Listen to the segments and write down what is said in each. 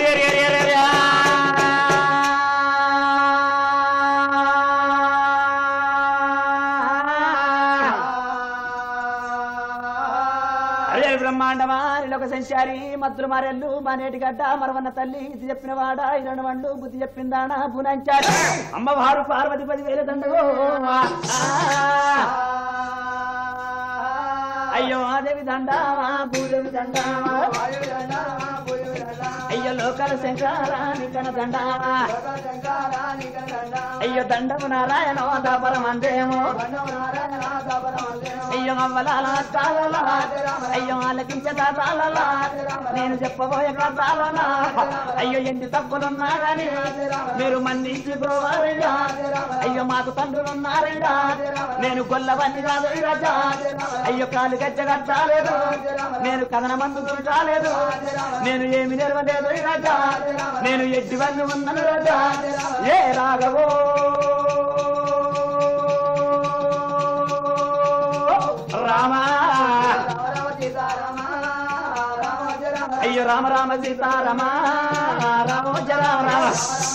ఎరి, ఎరి, ఎరి, ఎరి, ఆ. అరే బ్రహ్మాండమా ఒక సంచారి మద్దులు మారెల్లు మానేటి గడ్డ మరవన్న తల్లి ఇది చెప్పిన వాడ ఇరణ వండు బుద్ధి చెప్పిందానా పునంచాడు అమ్మవారు పార్వతి పది వేల దండగో అయ్యో ఆదేవి దండామా భూదేవి దండామా అయ్యో లోకల శంకరాని కన దండామా అయ్యో దండము నారాయణ దాపరమందేమో అయ్యో అవ్వలాల తాళలా అయ్యో ఆలకించ తాళలా నేను చెప్పబోయే కథాలనా అయ్యో ఎన్ని తప్పులున్నా గాని మీరు మన్నించుకోవాలయ్యా అయ్యో మాకు తండ్రులున్నారయ్యా నేను గొల్లవన్నీ కాదు రాజా అయ్యో కాలు గజ్జ కట్టాలేదు నేను కథన మందు కాలేదు నేను ఏమి నిలవలేదు రాజా నేను ఎడ్డివన్నీ ఉన్నాను రాజా ఏ రాఘవో రామా అయ్యో రామ రామ సీతారామ రామోజ రామ రామ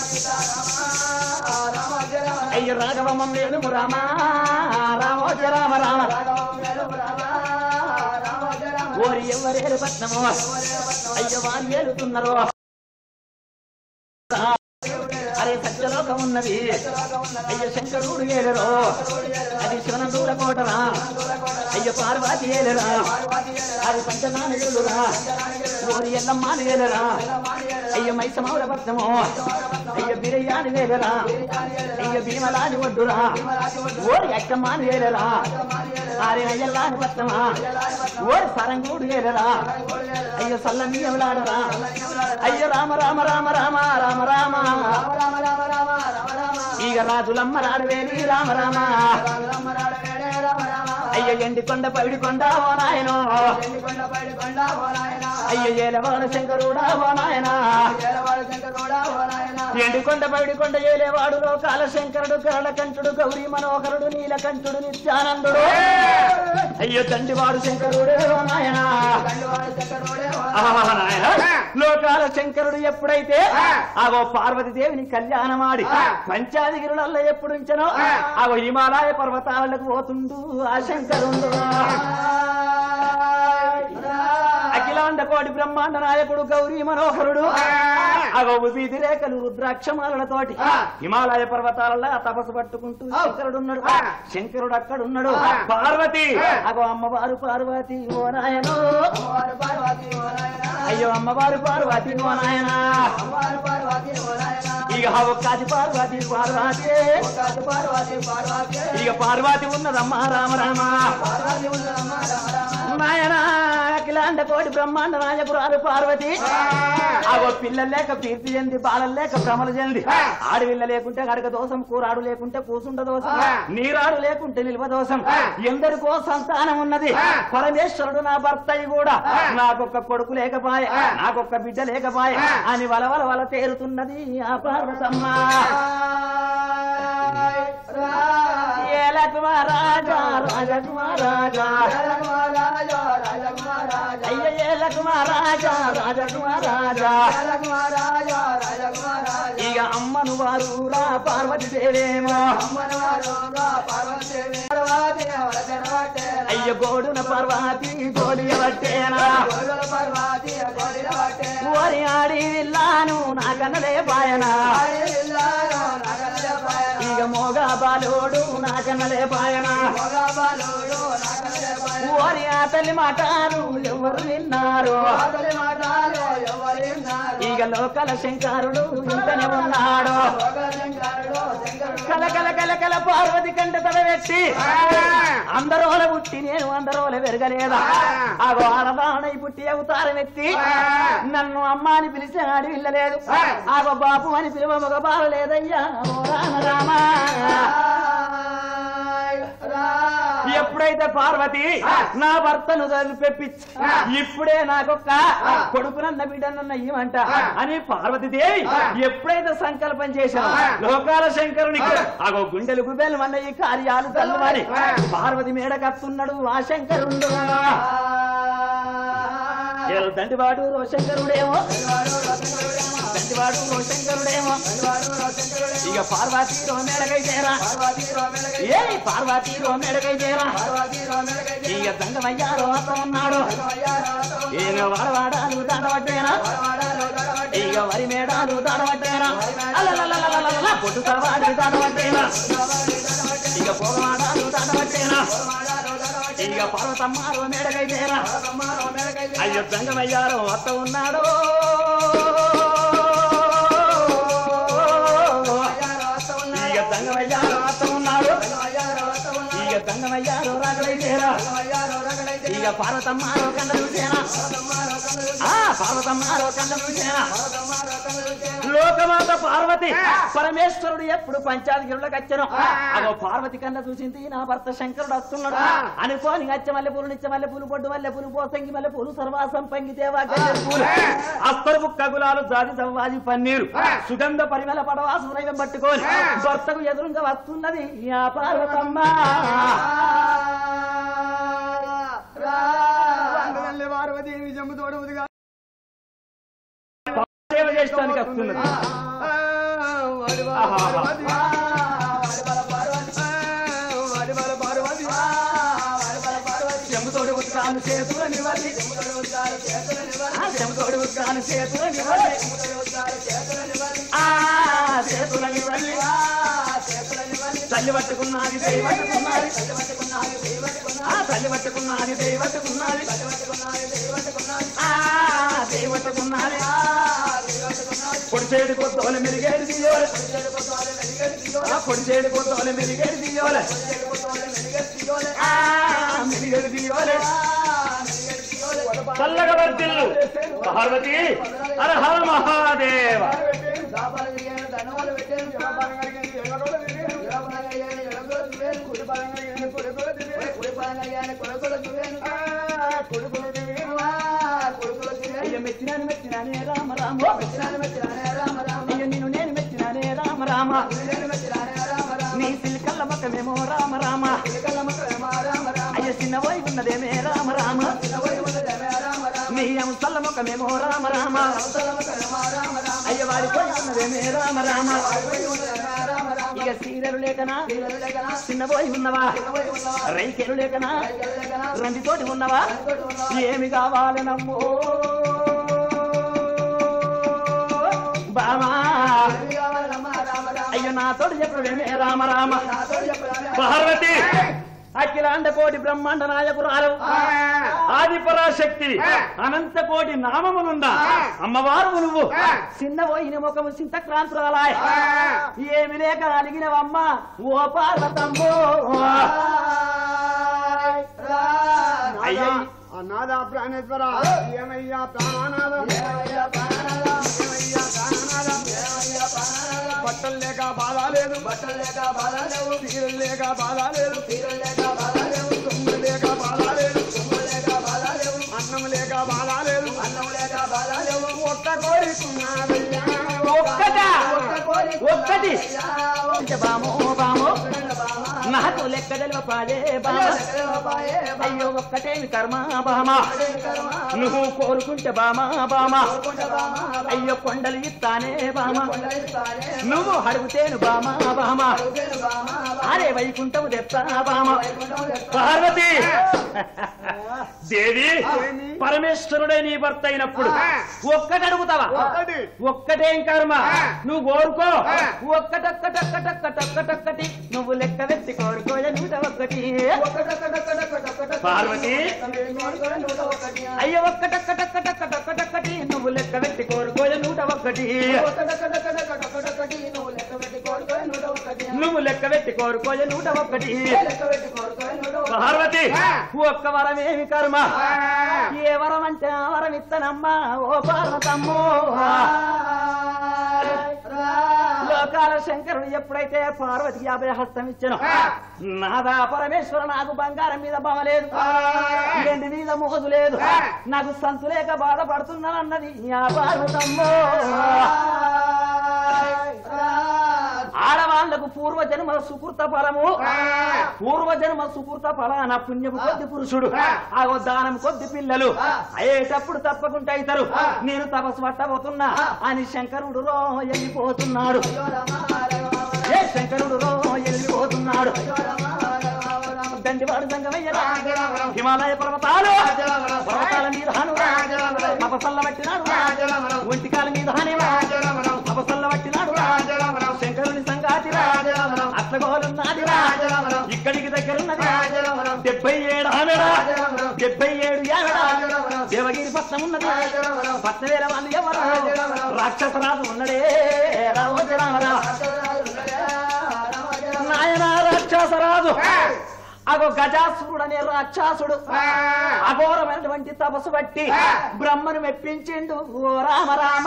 అయ్యో రాఘవమ్మ వేణు రామ రామోజ రామ రామ ఓరి ఎవరేరు పట్నము అయ్యో వాళ్ళు ఏలుతున్నారు అరే సత్యలోకం ఉన్నది అయ్యో శంకరుడు ఏలరు అది శివనందూర కోటరా అయ్యో పార్వతి ఏలరా అది పంచనానగులురా ఓరి ఎల్లమ్మాని ఏలరా అయ్యో మైసమౌర పట్నము అయ్యో బిరయ్యాని వేలరా అయ్యో భీమలాని ఒడ్డురా ఓరి అక్కమ్మాని వేలరా ఆరే అయ్యల్లాని పట్నమా ఓరి సరంగూడు వేలరా అయ్యో సల్లమీయలాడరా అయ్యో రామ రామ రామ రామ రామ రామ ఇక రాజులమ్మ రాడవేలి రామ రామ అయ్య ఎండి కొండ పవిడి కొండ ఓ నాయనో అయ్య ఏలవాడ శంకరుడా ఓ నాయన ఎండి కొండ పవిడి కొండ ఏలేవాడు లోకాల శంకరుడు కరళ కంఠుడు గౌరీ మనోహరుడు నీలకంఠుడు నిత్యానందుడు అయ్యో తండ్రివాడు శంకరుడే ఓ నాయన ఆహా నాయన. లోకాల శంకరుడు ఎప్పుడైతే ఆగో పార్వతీదేవిని కళ్యాణమాడి పంచాదిగిరులలో ఎప్పుడు ఉంచనో ఆగో హిమాలయ పర్వతాలకు పోతుండు ఆ శంకరుడు అఖిలాండ కోటి బ్రహ్మాండ నాయకుడు గౌరీ మనోహరుడు అగో వీధి రేఖలు రుద్రాక్షమాలతోటి హిమాలయ పర్వతాలలో తపస్సు పట్టుకుంటూ శంకరుడు ఉన్నాడు శంకరుడు అక్కడున్నాడు పార్వతి అగో అమ్మవారు పార్వతి ఓ నాయనో అయ్యో అమ్మవారు పార్వతి ఓ నాయన ఇక ఒక్కది పార్వతి పార్వతి ఇక పార్వతి ఉన్నదమ్మా రామ రామ నాయన అఖిలాండ కోటి బ్రహ్మాండ నాయకురాలు పార్వతి అగో పిల్లలు లేక కీర్తి చెంది బాలలు లేక భ్రమలు చెంది ఆడవిల్ల లేకుంటే గడక దోషం కూరాడు లేకుంటే కూసుండ దోషం నీరాడు లేకుంటే నిల్వ దోషం ఎందరికో సంతానం ఉన్నది పరమేశ్వరుడు నా భర్త అయి కూడా నాకొక్క కొడుకు లేకపాయే నాకొక్క బిడ్డ లేకపాయే అని వలవల వల తేరుతున్నది ఆ పార్వతమ్మ ఏలకుమారాజా రాజకుమారాజా అయ్య ఏలకుమారాజా రాజకుమారాజా ఇక అమ్మను వారు రా పార్వతి దేవేమో అయ్య గోడున పార్వతి గోడి పట్టేనా ఓరి ఆడి విల్లాను నా కన్నలే పాయనా ఇక మోగ బాలోడు నా కన్నలే పాయనా ఓరి ఆ తల్లి మాటారు ఎవరు విన్నారు ఇక లోకల శంకరుడు ఇంతనే ఉన్నాడు కల కల కల కల పార్వతి కంట తల పెట్టి అందరోల పుట్టి నేను అందరోల పెరగలేదా ఆ ఆడదానై పుట్టి అవతారం ఎత్తి నన్ను అమ్మ అని పిలిచి ఆడి వెళ్ళలేదు ఆ బాపు అని పిలువ మగ బాలలేదయ్యా ఓ రామ రామా ఎప్పుడైతే పార్వతి నా భర్తను పెప్పించి ఇప్పుడే నాకొక్క కొడుకునన్న బిడ్డనన్న ఇవ్వంట అని పార్వతీదేవి ఎప్పుడైతే సంకల్పం చేశాను లోకాల శంకరునికి అగో గుండెలు గుబెలు అన్న ఈ కార్యాలు తల్లుమని పార్వతి మేడ కత్తున్నాడు ఆ శంకరుండు అసలు దండివాడు శంకరుడేమో దండివాడు శంకరుడేమో ఇక పార్వతీ రోమేడకై చేరా ఏ పార్వతీ రోమేడకై చేరా ఇక దండమయ్యారో అత్త ఉన్నాడు ఈయన వాడవాడాలు దాడబట్టేనా ఇక వరి మేడాలు దాడబట్టేనా అల్లలల్లలలలల పొట్టు సవాడి దాడబట్టేనా ఇక పొగవాడాలు దాడబట్టేనా ఇక పర్వతమ్మారో మేడకై చేరా అయ్యో దంగమయ్యారో అత్త ఉన్నాడు ఇక దంగమయ్యారో అత్త ఉన్నాడు ఇక దంగమయ్యారో రాగలై చేరా ఇక పార్వతమ్మారో కండ చూసేనా ఆ పార్వతమ్మారో కండ చూసేనా లోకమాత పార్వతి పరమేశ్వరుడు ఎప్పుడు పంచాధికారులకు వచ్చాను అగో పార్వతి కన్నా చూసింది నా భర్త శంకరుడు వస్తున్నాడు అనుకోని అచ్చ మల్లె పూలు నిత్య మల్లె పూలు పొడ్డు మల్లె పూలు పోసంగి మల్లె పూలు సర్వాసం పంగి దేవా గన్నేరు పూలు అస్తరు కగులాలు జాతి సవ్వాది పన్నీరు సుగంధ పరిమళ పడవాసు నైవం పట్టుకొని భర్తకు ఎదురుగా వస్తున్నది ఆ పార్వతమ్మ వందనల్లే పార్వతి నిజము తోడుగా సేవ చేయడానికి వస్తున్నది చెంబుతోడు ఉత్కాను చేతులు నివ్వాలి ఆ చెంబుతోడు ఉత్కాను చేతులు నివ్వాలి ఆ చేతుల నివ్వాలి తల్లి పట్టుకున్నది దై పట్టుకున్నది ఆ తల్లి పట్టుకున్నది దై పట్టుకున్నది ఆ దై పట్టుకున్నది పొడిచేడు కొత్తోలు మెరుగేడు తీయోలే ఆ పొడిచేడు కొత్తోలు మెరుగేడు తీయోలే ఆ మెరుగేడు తీయోలే చల్లగా వర్తిల్లు పార్వతి అరహర మహాదేవ అయ్య మెచ్చినాను మెచ్చినానే రామ రామ అయ్య నిన్ను నేను మెచ్చినానే రామ రామ నీ సిల్కల్ల మకమేమో రామ రామ అయ్య చిన్నబోయి ఉన్నదేమే రామ రామ నీ అంశల్ల ముఖమేమో రామ రామ అయ్య వాడిపోయి ఉన్నదేమే రామ రామ ఇక సీరలు లేకనా చిన్నబోయి ఉన్నవా రైకెలు లేకనా రందితోటి ఉన్నవా ఏమి కావాలనమ్మో బామా అయ్యో నాతోటి చెప్పడమేమే రామ రామ పార్వతి అఖిలాండ కోటి బ్రహ్మాండ నాయకురాలు ఆది పరాశక్తి అనంత కోటి నామమునుందా అమ్మవారు నువ్వు చిన్న పోయిన ముఖము చింతక్రాంతురాలాయ్ ఏమి లేక అలిగినవమ్మ ఓ పార్వతమ్మో అయ్యో అన్నాదా ప్రాణేశ్వర ఏమయ్యా ప్రాణనాథ ఏమయ్యా ప్రాణనాథ బట్టలు లేక బాధ లేదు బట్టలు లేక బాధ లేవు తీరులు లేక బాధ లేదు తీరులు లేక బాధ లేవు సొమ్ము లేక బాధ లేదు సొమ్ము లేక బాధ లేవు అన్నం లేక బాధ లేదు అన్నం లేక బాధ లేవు ఒక్క కోరికున్నాదయ్యా ఒక్కటా ఒక్కటి బామో బామో నాకు లెక్క తెలియపాదే బామ అయ్యో ఒక్కటేమి కర్మ బామ నువ్వు కోరుకుంటే బామా బామ అయ్యో కొండలు ఇస్తానే బామ నువ్వు అడుగుతేను బామా బామ అరే వైకుంఠము తెస్తా బామ పార్వతి దేవి పరమేశ్వరుడే నీ భర్త అయినప్పుడు ఒక్కటి అడుగుతావా ఒక్కటి. ఒక్కటేం కర్మ ఆ. నువ్వు కోరుకో ఆ. ఒక్కటొక్కటొక్కటొక్కటొక్కటి నువ్వు లెక్క వెత్తి కోరుకోయ నూట ఒక్కటి పార్వతి అయ్యో ఒక్కటొక్కటొక్కటొక్కటొక్కటి నువ్వు లెక్క వెత్తి కోరుకోయ నూట ఒక్కటి నువ్వు లెక్క వెత్తి కోరుకోయ నూట ఒక్కటి పార్వతి ఒక్క వరమేమి కర్మ ఏ వరం అంటే ఆ వరం ఇత్తనమ్మా ఓ పార్వతమ్మో లోకాల శంకరుడు ఎప్పుడైతే పార్వతికి యాభై హస్తం ఇచ్చాను నాదా పరమేశ్వర నాకు బంగారం మీద బమలేదు వెండి మీద మోజు లేదు నాకు సంతు లేక బాధపడుతున్నానన్నది ఆ పార్వతమ్మో ఆడవారు వాళ్లకు పూర్వజన్మ సుకృత ఫలము పూర్వజన్మ సుకృత ఫలాన పుణ్యము కొద్ది పురుషుడు ఆ దానం కొద్ది పిల్లలు అయ్యేటప్పుడు తప్పకుండా అవుతారు నేను తపస్సు పట్టబోతున్నా అని శంకరుడు రో వెళ్ళిపోతున్నాడు ఏ శంకరుడు రో వెళ్ళిపోతున్నాడు దండివాడు సంగమయ్య హిమాలయ పర్వతాలు పర్వతాల మీద హనురా తపసల్ల పట్టినాడు ఒంటికాల మీద హనివా తపసల్ల పట్టినాడు శంకరుని సంగాతిరా అట్లగోలున్నదిరా ఇక్కడికి దగ్గరున్నది డెబ్బై ఏడు ఆమెడా డెబ్బై ఏడు ఏమడా దేవగిరి పట్నం ఉన్నది పట్న వేల వాళ్ళు ఎవరు రాక్షసరాజు ఉన్నడే రామోజీ రామరా నాయన రాక్షసరాజు అగో గజాసురుడు అనే రాక్షసుడు అఘోరమైనటువంటి తపస్సు బట్టి బ్రహ్మను మెప్పించిండు ఓ రామ రామ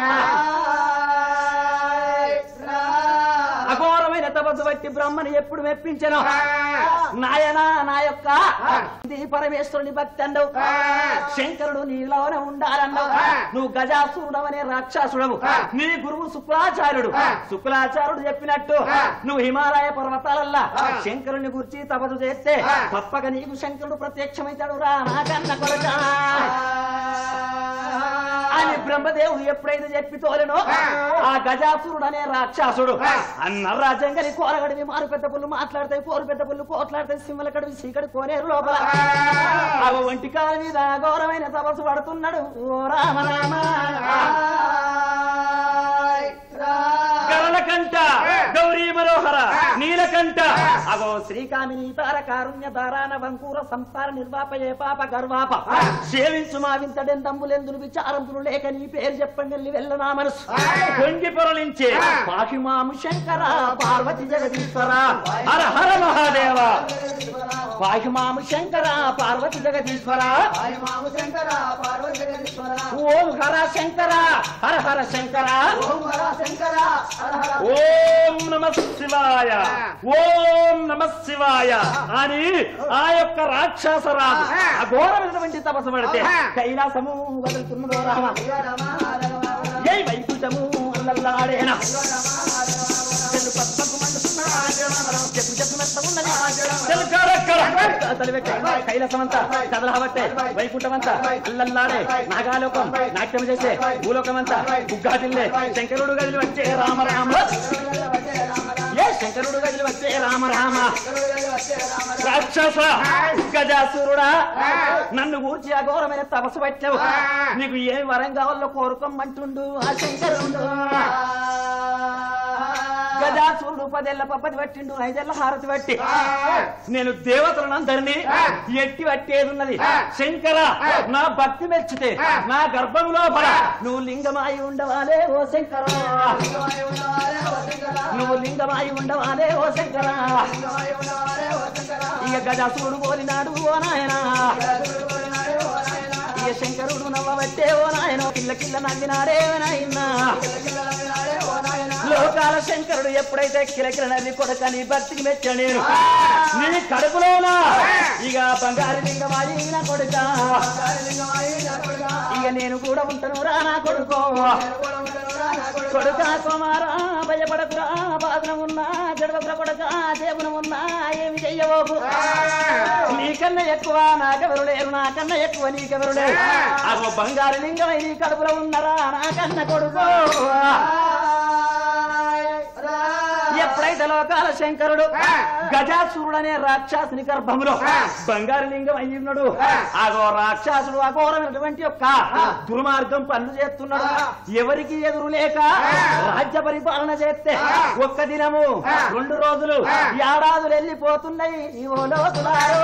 అఘోరమైన తపస్సు బట్టి బ్రహ్మను ఎప్పుడు మెప్పించను నాయనా నా యొక్క ఇది పరమేశ్వరుని భక్తి అన్నావు శంకరుడు నీలోనే ఉండాలన్నావు నువ్వు గజాసురుడు అనే రాక్షసుడవు నీ గురువు శుక్లాచార్యుడు శుక్లాచార్యుడు చెప్పినట్టు నువ్వు హిమాలయ పర్వతాలల్లా శంకరుని గురించి తపస్సు చేస్తే తప్పక నీకు శంకరుడు ప్రత్యక్షమైతాడు రా నాకన్న కొరక అని బ్రహ్మదేవుడు ఎప్పుడైతే చెప్పి తోలెనో ఆ గజాసురుడు అనే రాక్షసుడు అన్న రాజ్యంగని కోరగడివి మారు పెద్ద పుల్లు మాట్లాడతాయి పోరు పెద్ద పుల్లు కోట్లాడతాయి సింహల కడివి సీకడి కోనేరు లోపల ఆ ఒంటి కాల మీద ఘోరమైన తపస్సు పడుతున్నాడు ఓ రామ రామ గరళకంఠ గౌరీ మనోహర నీలకంఠ అగో శ్రీకామిని తార కారుణ్య ధారాన వంకూర సంసార నిర్వాపయే పాప గర్వాప సేవించు మా వింతడెందంబులెందును విచారంతులు లేక నీ పేరు చెప్పండి వెళ్ళనా మనసు పొంగి పొరలించే పాకిమాము శంకర పార్వతి జగదీశ్వర హర హర మహాదేవ పాకిమాము శంకర పార్వతి జగదీశ్వర ఓం హర శంకర హర హర శంకర ఓం నమ శివాయ ఓం నమ శివాయ అని ఆ యొక్క రాక్షసరాజు అఘోరమైనటువంటి తపస్సు పడితే కైలాసము వదులుతున్నదో రామ ఏ వైకుంఠము అల్లల్లాడేనా చెల్లు పద్మకు మండుతున్నా. చెప్పు చెప్పు మెత్తగున్నది. చెల్లు కరక్కర. తలిపెట్టే. కైలాసమంతా కదలబట్టే వైకుంఠమంతా అల్లల్లాడే నాగాలోకం నాట్యం చేసే భూలోకమంతా బుగ్గాటిల్లే శంకరుడు గదిలి వచ్చే రామ రామ ఏ శంకరుడు గదిలి వచ్చే రామ రామ రాక్షస గజాసురుడా నన్ను గూర్చి అఘోరమైన తపస్సు పట్టావు నీకు ఏ వరం కావాలో కోరుకోమంటుండు ఆ శంకరుడు గజాసురుడు పదేళ్ల పప్పది పట్టిండు ఐదేళ్ల హారతి పట్టి నేను దేవతలను అందరినీ ఎట్టి పట్టేది ఉన్నది శంకర నా భక్తి మెచ్చితే నా గర్భం లోపల నువ్వు లింగమాయి ఉండవాలే ఓ శంకర నువ్వు లింగమాయి ఉండవాలే ఓ శంకర ఇక గజాసురుడు పోలినాడు ఓ నాయనా ఇక శంకరుడు నవ్వబట్టే ఓ నాయన కిల్ల కిల్ల నవ్వినాడే నాయనా లోకాల శంకరుడు ఎప్పుడైతే కిలకిల నవ్వి కొడకని భక్తికి మెచ్చా నేను నీ కడుపులోనా ఇక బంగారు లింగమాయి నా కొడుక ఇక నేను కూడా ఉంటాను రా నా కొడుకో కొడుక కుమారా భయపడకురా బాధన ఉన్నా జడవకుర కొడక దేవున ఉన్నా ఏమి చెయ్యబోకు నీకన్నా ఎక్కువ నాకెవరు లేరు నాకన్నా ఎక్కువ నీకెవరు లేరు అగో బంగారు లింగమై నీ కడుపులో ఉన్నరా నాకన్న కొడుకో ఎప్పుడైతే లోకాల శంకరుడు గజాసురుడు అనే రాక్షసుని గర్భంలో బంగారు లింగం అయ్యున్నాడు అగో రాక్షసుడు అఘోరమైనటువంటి యొక్క దుర్మార్గం పనులు చేస్తున్నాడు ఎవరికి ఎదురు లేక రాజ్య పరిపాలన చేస్తే ఒక్క దినము రెండు రోజులు ఏడాదులు వెళ్ళిపోతున్నాయి ఓ లోతులారో.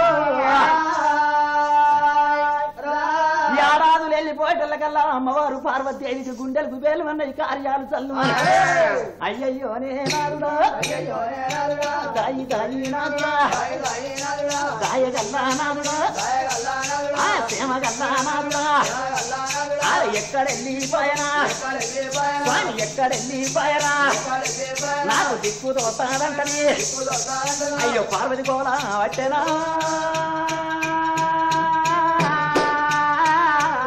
ఏడాదులు వెళ్ళిపోయేటల్లకల్లా అమ్మవారు పార్వతీదేవికి గుండెలు గుబేలు అన్న ఈ కార్యాలు చల్లు అయ్యయ్యో నే నారుడా దాయి దాయి నారుడా దాయగల్లా నారుడా ఆ సేమగల్లా నారుడా ఆ ఎక్కడెళ్ళిపోయనా స్వామి ఎక్కడెళ్ళిపోయనా నాకు దిక్కు తోస్తాడంటని అయ్యో పార్వతి గోళ వచ్చేనా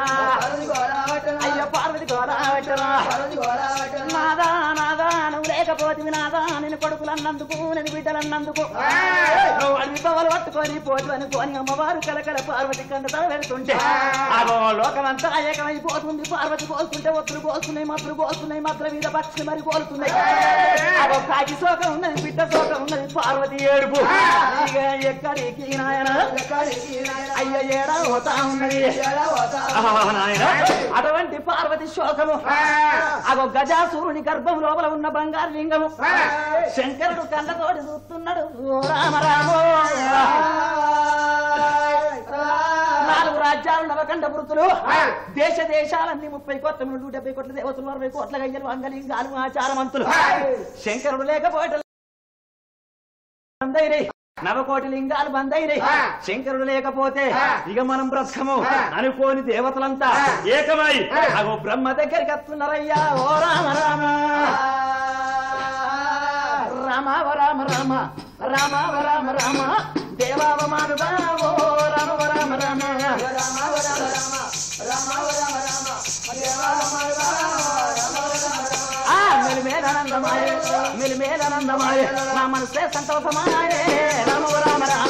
అయ్యో పార్వతి గోళ వచ్చేనా నాదా నాదా నువ్వు లేక పోతివి నాదా నేను కొడుకులు అన్నందుకు నేను బిడ్డలు అన్నందుకు నువ్వు అడిగి తోవలు పట్టుకొని పోతు అనుకోని అమ్మవారు కలకల పార్వతి కంట తల వెళ్తుంటే అగో లోకమంతా ఏకమైపోతుంది పార్వతి పోల్తుంటే ఒత్తులు పోస్తున్నాయి మత్తులు పోస్తున్నాయి మత్తుల మీద పక్షులు మరి పోలుతున్నాయి అగో కాకి శోకం ఉన్నది బిడ్డ శోకం ఉన్నది పార్వతి ఏడుపు ఇక ఎక్కడికి నాయన అయ్య ఏడా పోతా ఉన్నది ఆహా, నాయన అటువంటి పార్వతి శోకము అగో గజాసూరుని గర్భం లోపల ఉన్న బంగారు లింగము శంకరుడు కళ్ళతోటి చూస్తున్నాడు ఓ రామ రామో నాలుగు రాజ్యాలు నవకండ వృత్తులు దేశ దేశాలన్నీ ముప్పై కోట్ల నుండి డెబ్బై కోట్ల దేవతలు అరవై కోట్ల గయ్యలు అంగలింగాలు ఆచారమంతులు శంకరుడు లేకపోవటం బందైనై నవకోటి లింగాలు బందైనై శంకరుడు లేకపోతే ఇక మనం బ్రతకము అనుకోని దేవతలంతా ఏకమై అగో బ్రహ్మ దగ్గరికి వస్తున్నారయ్యా ఓ రామ రామ రామ ఓ రామ రామ రామ ఓ రామ రామ దేవావమానుగా ఓ రామ ఓ రామ రామ ఆ మిలిమేలనందమాయ మిలిమేలనందమాయ నా మనసే సంతోషమాయ రామ ఓ రామ రామ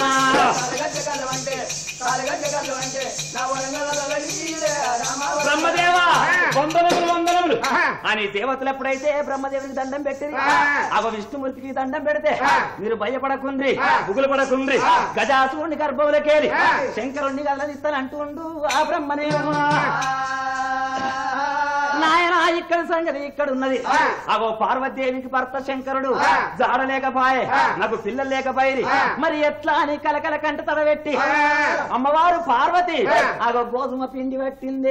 బ్రహ్మదేవ వందనములు వందనములు అని దేవతలు ఎప్పుడైతే బ్రహ్మదేవుడికి దండం పెట్టింది అవ విష్ణుమూర్తికి దండం పెడితే మీరు భయపడకుండ్రి బుగులు పడకుండ్రి గజాసురుని గర్భంలోకేరి శంకరుణ్ణి గల్లదిస్తాను అంటుండు ఆ బ్రహ్మదేవ నాయన ఇక్కడ సంగతి ఇక్కడ ఉన్నది అగో పార్వతీదేవికి భర్త శంకరుడు జాడలేకపాయే నాకు పిల్లలు లేకపోయి మరి ఎట్లా అని కలకల కంట తడబెట్టి అమ్మవారు పార్వతి అగో గోధుమ పిండి పెట్టిందే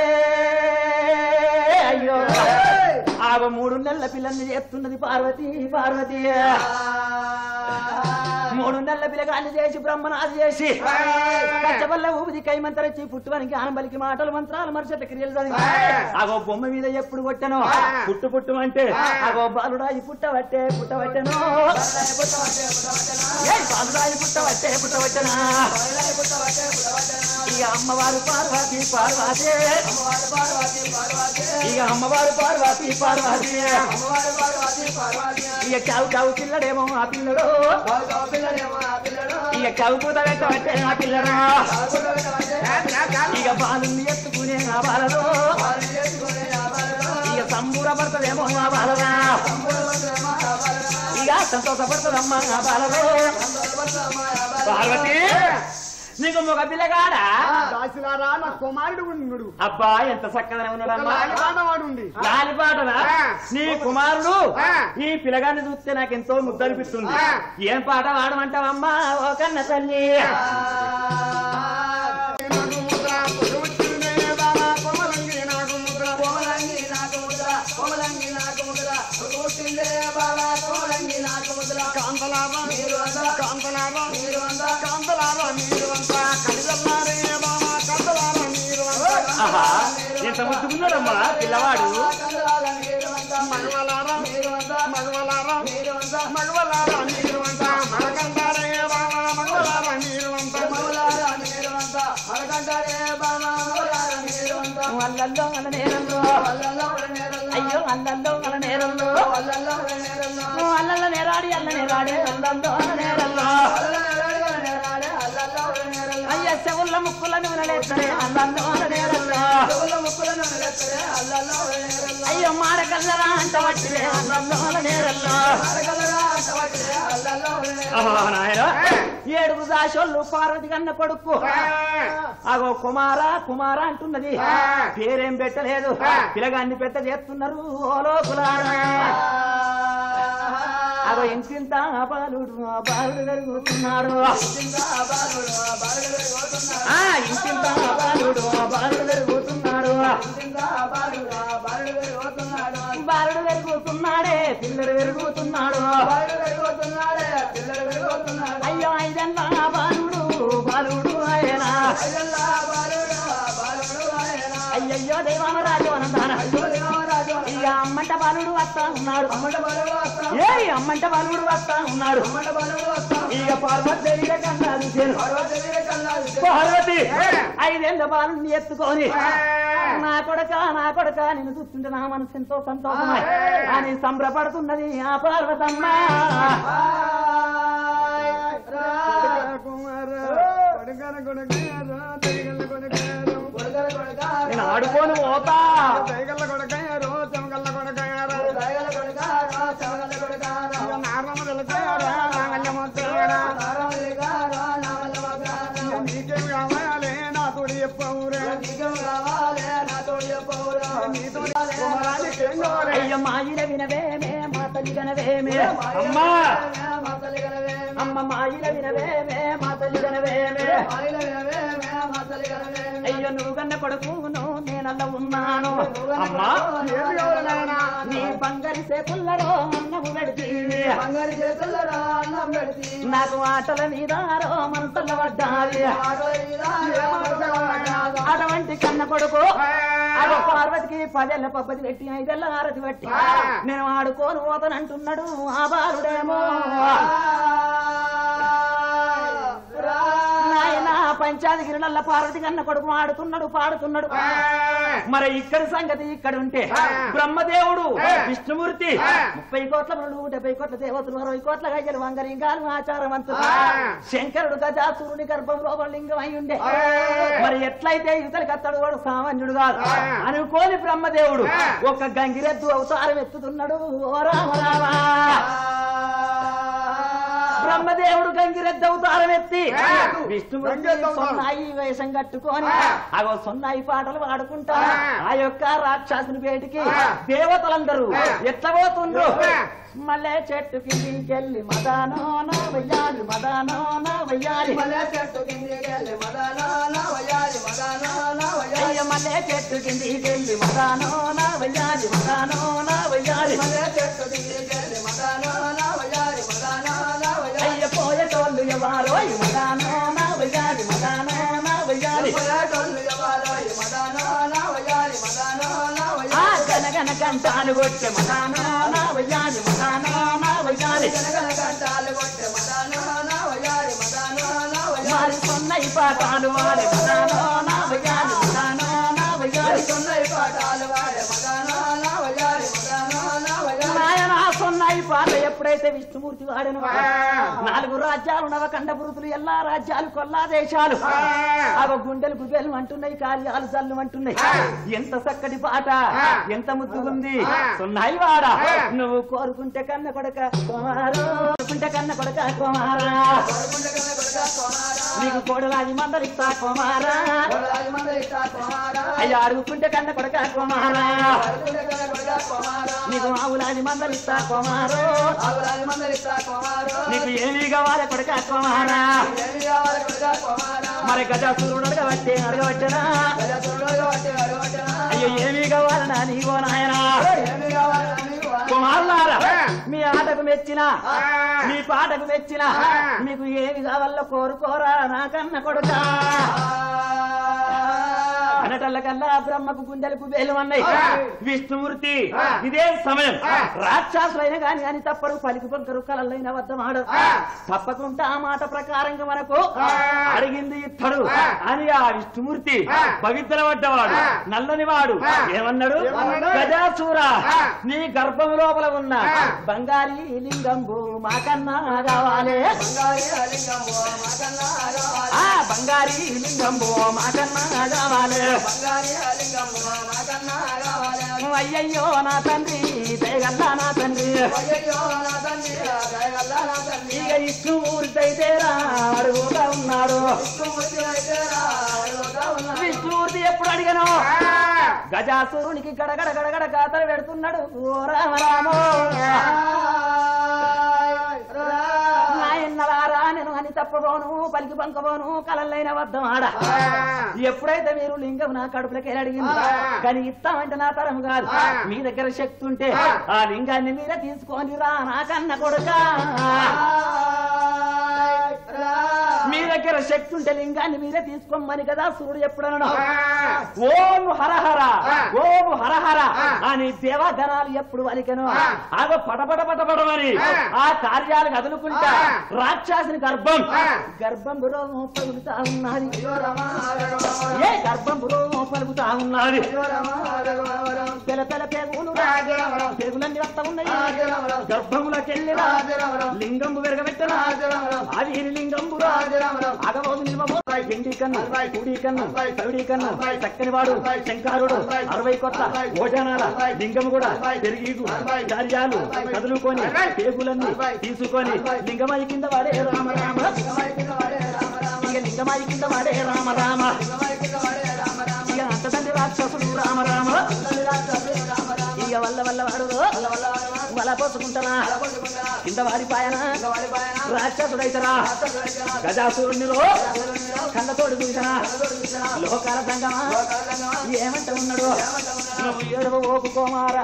అయ్యో ఆగో మూడు నెలల పిల్లల్ని చేస్తున్నది పార్వతి పార్వతి మూడు నెలల పిల్లగాన్ని చేసి బ్రహ్మనాది చేసి కచ్చబల్ల ఊపిది కైమంతరచి పుట్టువనికి ఆనంబలికి మాటలు మంత్రాలు మరుసట క్రియలు చదివి అగో బొమ్మ మీద ఎప్పుడు కొట్టను పుట్టు పుట్టు అంటే అగో బాలుడాయి పుట్టవట్టే పుట్టవట్టను ఏయ్ బాలుడాయి పుట్టవట్టే పుట్టవట్టనా ఇక అమ్మవారు పార్వతి పార్వతి ఇక అమ్మవారు పార్వతి పార్వతి ఇక చావు చావు పిల్లడేమో ఆ పిల్లడు ఇక చావు పూత పెట్టబట్టే ఆ పిల్లడు ఇక బాలుని ఎత్తుకునే ఆ బాలడు ఇక సంబూర పడుతుందేమో ఆ బాలరా ఇక సంతోషపడుతుందమ్మా ఆ బాలడు పార్వతి నీకు మగ పిల్లగాడా దాసిలారా నా కుమారుడు ఉన్నాడు అబ్బా ఎంత చక్కగా ఉన్నాడమ్మా వాడుండి గాలిపాటనా ఆ. నీ కుమారుడు ఆ. ఈ పిల్లగాన్ని చూస్తే నాకు ఎంతో ముద్దనిపిస్తుంది ఆ. ఏం పాట వాడమంటావమ్మా ఓ కన్న తల్లి నాకు ముద్ర పొగవచ్చిందే బాబా కొమలంగి నాకు ముద్ర కాంతలారా కాంతలారా కాంతలారా మీరు అంతా కలిదల్లారే బాబా కాంతలారా మీరు అంతా ఆహా ఎంత ముద్దుకున్నాడమ్మా పిల్లవాడు మగవలారా మగవలారా మగవలారా మీరు అంతా మనకంటారే బాబా మగవలారా మీరు అంతా అల్లల్లో అల్ల నేరంలో అయ్యో అల్లల్లో అల్ల నేరంలో అల్లల్ల నేరాడి అల్ల నేరాడే అల్లల్లో అల్ల నేరంలో అయ్య చెవుల ముక్కులను వినలేస్తారే అల్లల్లో అల్ల నేరంలో అయ్యో మాడకల్లరా అంట పట్టిరే అల్లల్లో అల్ల నేరంలో ఆహా, నాయనా ఏడుగు దాసోళ్ళు పార్వతి కన్న కొడుకు అగో కుమార కుమార అంటున్నది పేరేం పెట్టలేదు పిలగాన్ని పెట్ట చేస్తున్నారు ఓ లోకులారా అగో ఇంతింత బాలుడు ఆ బాలుడు పెరుగుతున్నాడు ఆ ఇంతింత బాలుడు ఆ బాలుడు పెరుగుతున్నాడు బాలుడు పెరుగుతున్నాడే పిల్లడు పెరుగుతున్నాడు అయ్యో ఐదన్న బాలుడు బాలుడు ఆయన అయ్యయ్యో దేవామరాజు అనందాన ఇక అమ్మంట బాలుడు వస్తా ఉన్నాడు ఏ అమ్మంట బాలుడు వస్తా ఉన్నాడు ఇక పార్వతి కన్నా చూశాను పార్వతి ఐదేళ్ల బాలుని ఎత్తుకొని నా కొడక నా కొడక నిన్ను చూస్తుంటే నా మనసు ఎంతో సంతోషమై అని సంబరపడుతున్నది ఆ పార్వతమ్మ నేను ఆడుకోను పోతా నీకేం కావాలి నా తోడి చెప్పవురా నీతో కుమారానికి ఏం కావాలి అయ్య మాయిల వినవేమే మా తల్లి గనవేమే అమ్మా అమ్మ మాయిల వినవేమే మా తల్లి గనవేమే అయ్యో నువ్వు కన్న కొడుకును నేనల్ల ఉన్నాను అమ్మా ఏమి కావాలి నాయనా నీ బంగారి సేపుల్లలో అన్నము పెడితే బంగారు చేతుల్లో అన్నం పెడితే నాకు ఆటల మీదారో మనసుల పడ్డాది అటువంటి కన్న కొడుకు అదో పార్వతికి పదేళ్ల పబ్బది పెట్టి ఐదేళ్ల ఆరతి పెట్టి నేను ఆడుకోను పోతానంటున్నాడు ఆ బాలుడేమో నాయన పంచాదిగిరినల్ల పార్వతి కన్న కొడుకు ఆడుతున్నాడు పాడుతున్నాడు మరి ఇక్కడ సంగతి ఇక్కడ ఉంటే బ్రహ్మదేవుడు విష్ణుమూర్తి ముప్పై కోట్ల మనులు డెబ్బై కోట్ల దేవతలు అరవై కోట్ల గజలు వంగలింగాలు ఆచారవంతులు శంకరుడు గజాసురుని గర్భంలో ఒక లింగం అయి ఉండే మరి ఎట్లయితే ఇతనికి అత్తడు వాడు సామాన్యుడు కాదు అనుకోని బ్రహ్మదేవుడు ఒక గంగిరెద్దు అవతారం ఎత్తుతున్నాడు ఓ రామ రామా బ్రహ్మదేవుడు గంగిరెద్దు అవతారం ఎత్తి విష్ణుమూర్తి గంగిరెద్దు అవతారం. సొన్నాయి వేషం కట్టుకొని అగో సొన్నాయి పాటలు పాడుకుంటా ఆ యొక్క రాక్షసుని బయటికి దేవతలందరూ ఎట్లా పోతుండ్రు మళ్ళీ చెట్టు కిందికెళ్ళి మదానో నా వయ్యాలి మదానో నా వయ్యాలి అయ్య మళ్ళీ చెట్టు కిందికెళ్ళి మదానో నా వయ్యాలి మదానో నా వయ్యాలి అయ్య పోయేటోళ్ళు ఎవరో మదానో నా వయ్యాలి మదానో నా వయ్యాలి ఆ గనగన కంటాలు కొట్టే మదానో నా వయ్యాలి మదానో నా వయ్యాలి మరి సొన్నయి పాటాలు వాడే మదానో నా వయ్యాలి మదానో నా వయ్యాలి నాయన సొన్నాయి పాట ఎప్పుడైతే విష్ణుమూర్తి వాడను నాలుగు రాజ్యాలు నవకండ పురుతులు ఎల్లా రాజ్యాలు కొల్లా దేశాలు అవ గుండెలు గుబెలు అంటున్నాయి కార్యాలు చల్లు అంటున్నాయి ఎంత చక్కటి పాట ఎంత ముద్దుగుంది సున్నాయి వాడ నువ్వు కోరుకుంటే కన్న కొడక కుమారు కోరుకుంటే కన్న కొడక కుమారా నీకు కోడలాది మందరిస్తా కుమారా అయ్యా అడుగుకుంటే కన్న కొడక కుమారా నీకు ఆవులాది మందరిస్తా కుమారు నీకు ఏమీ కావాలి కొడక కుమారా మరి గజాసురుడు అడగబట్టే అడగబట్టనా అయ్యో ఏమీ కావాలనా నీవో నాయనా కుమారులారా మీ ఆటకు మెచ్చిన మీ పాటకు మెచ్చిన మీకు ఏమి కావాలో కోరుకోరా నాకన్న కొడుకా అనటల్ల కల్లా బ్రహ్మకు గుండెలకు వేలు అన్నాయి విష్ణుమూర్తి ఇదే సమయం రాక్షసులైన గాని అని తప్పరు పలికి పంకరు కలలైన వద్ద మాడు తప్పకుండా ఆ మాట ప్రకారంగా మనకు అడిగింది ఇత్తడు అని ఆ విష్ణుమూర్తి పవిత్ర పడ్డవాడు నల్లని వాడు ఏమన్నాడు ఏమన్నాడు? గజాచూర నీ గర్భం లోపల ఉన్న బంగారీ లింగంబు మాకన్నా కావాలి ఆ బంగారీ లింగంబు మాకన్నా కావాలి అయ్యయ్యో నా తండ్రి దయగల్లా నా తండ్రి ఇక విష్ణుమూర్తయితేరా అడుగుతా ఉన్నాడు విష్ణుమూర్తి ఎప్పుడు అడిగాను గజాసురునికి గడగడ గడగడ గాతలు పెడుతున్నాడు ఓ రామ రామో నాయన్నలారా నేను అని తప్పబోను పలికి పంకబోను కలల్లైన వద్దం ఆడ ఎప్పుడైతే మీరు లింగం నా కడుపులకి అడిగింది కానీ ఇస్తామంటే నా తరం కాదు మీ దగ్గర శక్తి ఉంటే ఆ లింగాన్ని మీరే తీసుకొని రా నాకన్న కొడుక మీ దగ్గర శక్తి ఉంటే లింగాన్ని మీరే తీసుకోమని కదా సూర్యుడు ఎప్పుడనడం ఓం హరహర ఓం హరహర అని దేవగణాలు ఎప్పుడు వలికను ఆగో పటపట పటపడమని ఆ కార్యాలు కదులుకుంటా రాక్షసుని గర్భం గర్భం పలుకుతా ఉన్నది ఏ గర్భం పలుకుతా ఉన్నది అయ్యో రామ రామ రామ తెల తెల పేగులు రాజ రామ రామ పేగులన్నీ వస్తా ఉన్నాయి రాజ రామ రామ గర్భములకెళ్ళి రాజ రామ రామ లింగంబు వెరగబెట్టిన రాజ రామ రామ ఆది లింగంబు రాజ రామ రామ అగబోదు నిలబో ఎండి కన్ను కుడి కన్ను సవిడి కన్ను చక్కని వాడు శంకారుడు అరవై కొత్త భోజనాల లింగము కూడా పెరిగి కార్యాలు కదులుకొని పేగులన్నీ తీసుకొని లింగమాయి కింద వాడే రామ రామ లింగమాయి కింద వాడే రామ రామ ఇక లింగమాయి కింద వాడే రామ రామ లింగమాయి కింద వాడే రామ రామ ఇక అంతదండి రాక్షసుడు రామ రామ తల్లి రాక్షసుడు రామ రామ ఇక వల్ల వల్ల వాడు వల్ల వల్ల వల్ల వల పోసుకుంటారా కొట్టుకుంటా కింద వాడిపాయన కింద వాడి పైన రాక్షసుడైతరా రాక్షసుడు అయితే గజాసురుణ్ణిలో కళ్ళతోడు చూసినా లోకాల సంగమా ఏమంట ఉన్నాడు నువ్వు ఏడవ ఓపు కోమారా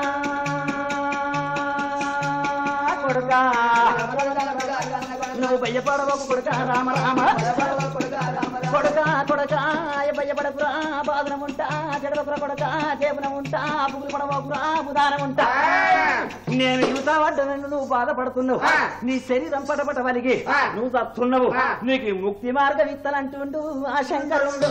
కొడుకా నువ్వు భయపడవకు కొడుక రామ రామ కొడుక కొడక భయపడకురా బాధనం ఉంటా చెడవకురా కొడక చేపన ఉంటా పుగులు పడవకురా బుధానం ఉంటా నేను యువత పడ్డ నువ్వు బాధపడుతున్నావు నీ శరీరం పటపట వలిగి నువ్వు చస్తున్నావు నీకు ఈ ముక్తి మార్గం ఇత్తనంటుండు ఆ శంకరుడు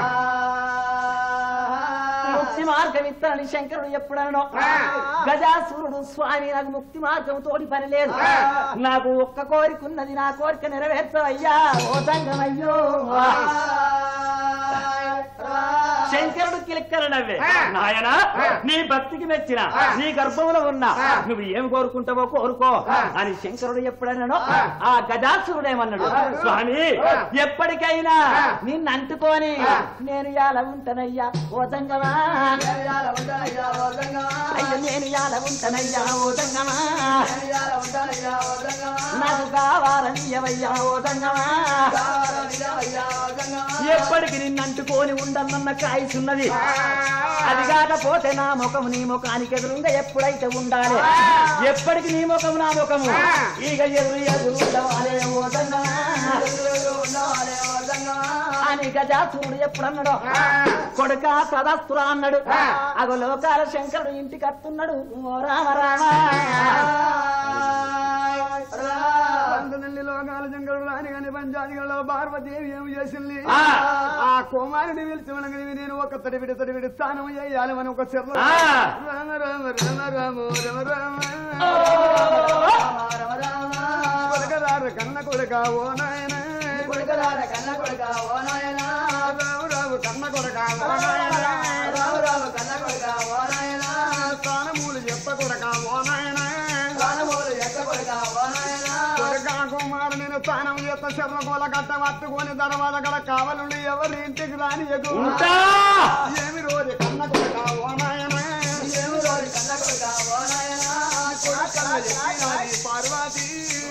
ముక్తి మార్గం ఇత్తనని శంకరుడు ఎప్పుడనో గజాసురుడు స్వామి నాకు ముక్తి మార్గం తోడి పని లేదు నాకు ఒక్క కోరిక ఉన్నది నా కోరిక నెరవేర్చవయ్యా ఓ సంగమయ్యో శంకరుడు కిలిక్కలు నవ్వే నాయన నీ భక్తికి మెచ్చిన నీ గర్భంలో ఉన్నా నువ్వు ఏం కోరుకుంటావో కోరుకో అని శంకరుడు ఎప్పుడన్నాడో ఆ గజాసురుడేమన్నాడు స్వామి ఎప్పటికైనా నిన్ను అంటుకొని నేను యాల ఉంటానయ్యా ఓ దంగమా అయ్యో నేను యాల ఉంటానయ్యా ఓ దంగమా నాకు కావాలని ఎవయ్యా ఓ దంగమా ఎప్పటికి నిన్ను అంటుకొని ఉండన్నన్న కాయసున్నది అది కాకపోతే నా ముఖం నీ ముఖానికి ఎదురుగా ఎప్పుడైతే ఉండాలి ఎప్పటికి నీ ముఖం నా ముఖము ఇక ఎదురు ఎదురు ఉండవాలే ఓ దంగమా అని గజాసురుడు ఎప్పుడన్నాడు కొడుక సదస్తురా అన్నాడు అగో లోకాల శంకరుడు ఇంటికి వస్తున్నాడు ఓ రామ రామ పంతనల్లి లోకాల జంగలు రాని కాని పంచాదిగలో పార్వతీదేవి ఏం చేసింది ఆ. ఆ కుమారుని పిలిచి మనకి నేను ఒక తడి విడి తడి విడి స్థానం చేయాలి మన ఒక చెర్ల ఆ. రామ రామ రామ రామ రామ రామ కొడుకరారు కన్న కొడుక ఓ నాయన కన్న కొడుక ఓ నాయనా రాము రాము కన్న కొడుక ఓ నాయన రావు రావు కన్న కొడుక ఓ నాయనా స్థానములు చెప్ప కొడుక ఓ నాయన ప్రాణములు ఎక్క కొడుక ఓ నాయనా కొడుక కుమారు నేను స్థానం చేత చెర్ల కోల కట్ట పట్టుకొని తర్వాత కడ కావాలండి ఎవరి ఇంటికి రాని ఎక్కువ ఉంటా ఏమి రోజు కన్న కొడుక ఓ నాయన ఏమి రోజు కన్న కొడుక ఓ నాయనా కొడుకన్న చెప్పినది పార్వతి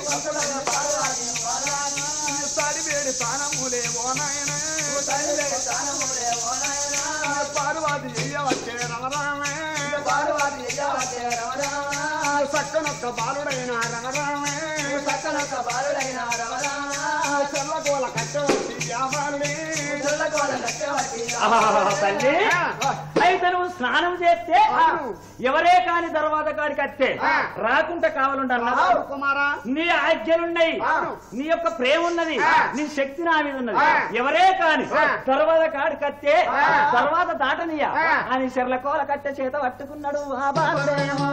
సరివేడి స్థానములే ఓ నాయన తల్లి ప్రాణములే ఓ నాయనా పార్వతి చెయ్యవచ్చే రమరామే పార్వతి యజావతే రమరామ సక్కనొక్క బాలుడైన రమరామే పక్కనొక్క బాలుడైన రమరామ చెల్లకోల కట్టవచ్చి వ్యాపారుడే చల్లకోల కట్టవట్టి ఆహా, తల్లి అయితే నువ్వు స్నానం చేస్తే ఎవరే కాని తర్వాత కాడికి వస్తే రాకుంటే కావాలంటన్నా కుమారా నీ ఆజ్ఞలున్నాయి నీ యొక్క ప్రేమ ఉన్నది నీ శక్తి నా మీద ఉన్నది ఎవరే కాని తర్వాత కాడి కట్టే తర్వాత దాటనీయ అని శర్లకోల కట్టె చేత పట్టుకున్నాడు ఆ బాలుడేమో.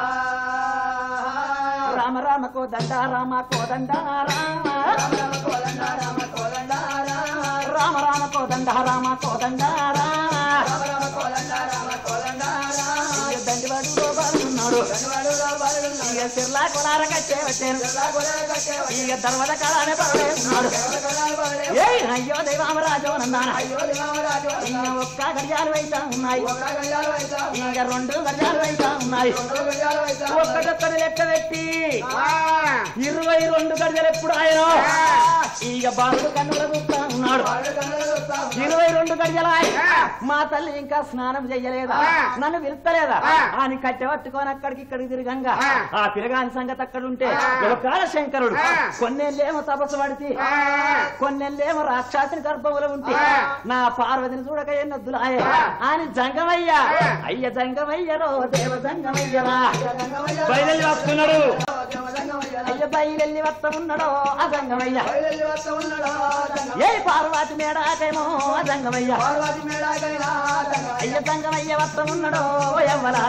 రామ రామ కోదండ రామ కోదండ రామ రామ కోదండ రామ కోదండ రామ రామ రామ కోదండ రామ కోదండ రామ రామ కోదండ రామ కోదండ రామ దండివాడు బాలున్నాడు ధన్వాడు బాలుడు ఇక సిర్లా కొలార కట్టే వచ్చాను చల్లకోల కట్టవట్టి ఇక తర్వాత కాలానే పడవేస్తున్నాడు చల్లకోల బాలుడే ఏయ్ అయ్యో దైవామరాజు అన్నాను అయ్యో దేవరాజు ఇక ఒక్క గడియాలు అయితే ఉన్నాయి ఒక గడియాలు అయితా ఇక రెండు గడియాలు అయితే ఉన్నాయి రెండు గడియాలు అయితా ఒక్కటొక్కటి లెక్క పెట్టి ఇరవై రెండు గడియలు ఎప్పుడు ఆయన ఇక బాలుడు కన్నుల చూస్తా ఉన్నాడు బాలుడు కన్నులు చూస్తా ఇరవై రెండు గడియలు మా తల్లి ఇంకా స్నానం చెయ్యలేదా నన్ను పిలుస్తలేదా అని కట్టె పట్టుకొని అక్కడికి ఇక్కడికి తిరగంగా ఆ తిరగాని సంగతి అక్కడ ఉంటే ఒక శంకరుడు కొన్నేళ్ళేమో తపస్సు పడితే కొన్నేళ్ళేమో రాక్షసుని గర్భములో ఉంటే నా పార్వతిని చూడక ఎన్నొద్దులాయే అని జంగమయ్య అయ్య జంగమయ్యరో దేవ జంగమయ్యరా బయలు వస్తున్నాడు అయ్య బయలెల్లి వత్త ఉన్నాడో అదంగమయ్య ఏ పార్వతి మేడాకేమో అదంగమయ్య అయ్య సంగమయ్య వత్త ఉన్నాడో ఎవ్వలాల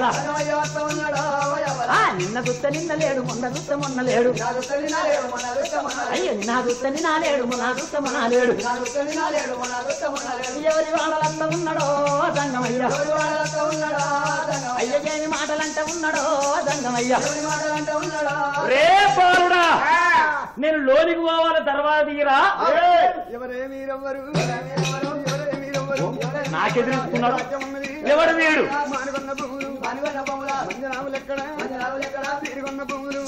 ఆ నిన్న దుత్త నిన్న లేడు మొన్న దుత్త మొన్న లేడు అయ్య నిన్న దుత్త నిన్న లేడు మొన్న దుత్త మొన్న లేడు ఎవరి వాళ్ళంత ఉన్నాడో అదంగమయ్య అయ్య ఏమి మాటలంట ఉన్నాడో అదంగమయ్య రే బాలుడా నేను లోనికి పోవాలి తర్వాత దిగిరా ఎవరేమీరెవ్వరు ఎవరేమీరెవ్వరు నాకెదిరిస్తున్నాడు ఎవడు వీడు మానుకున్న భూములు మంజనాములు ఎక్కడ తీరుకున్న భూములు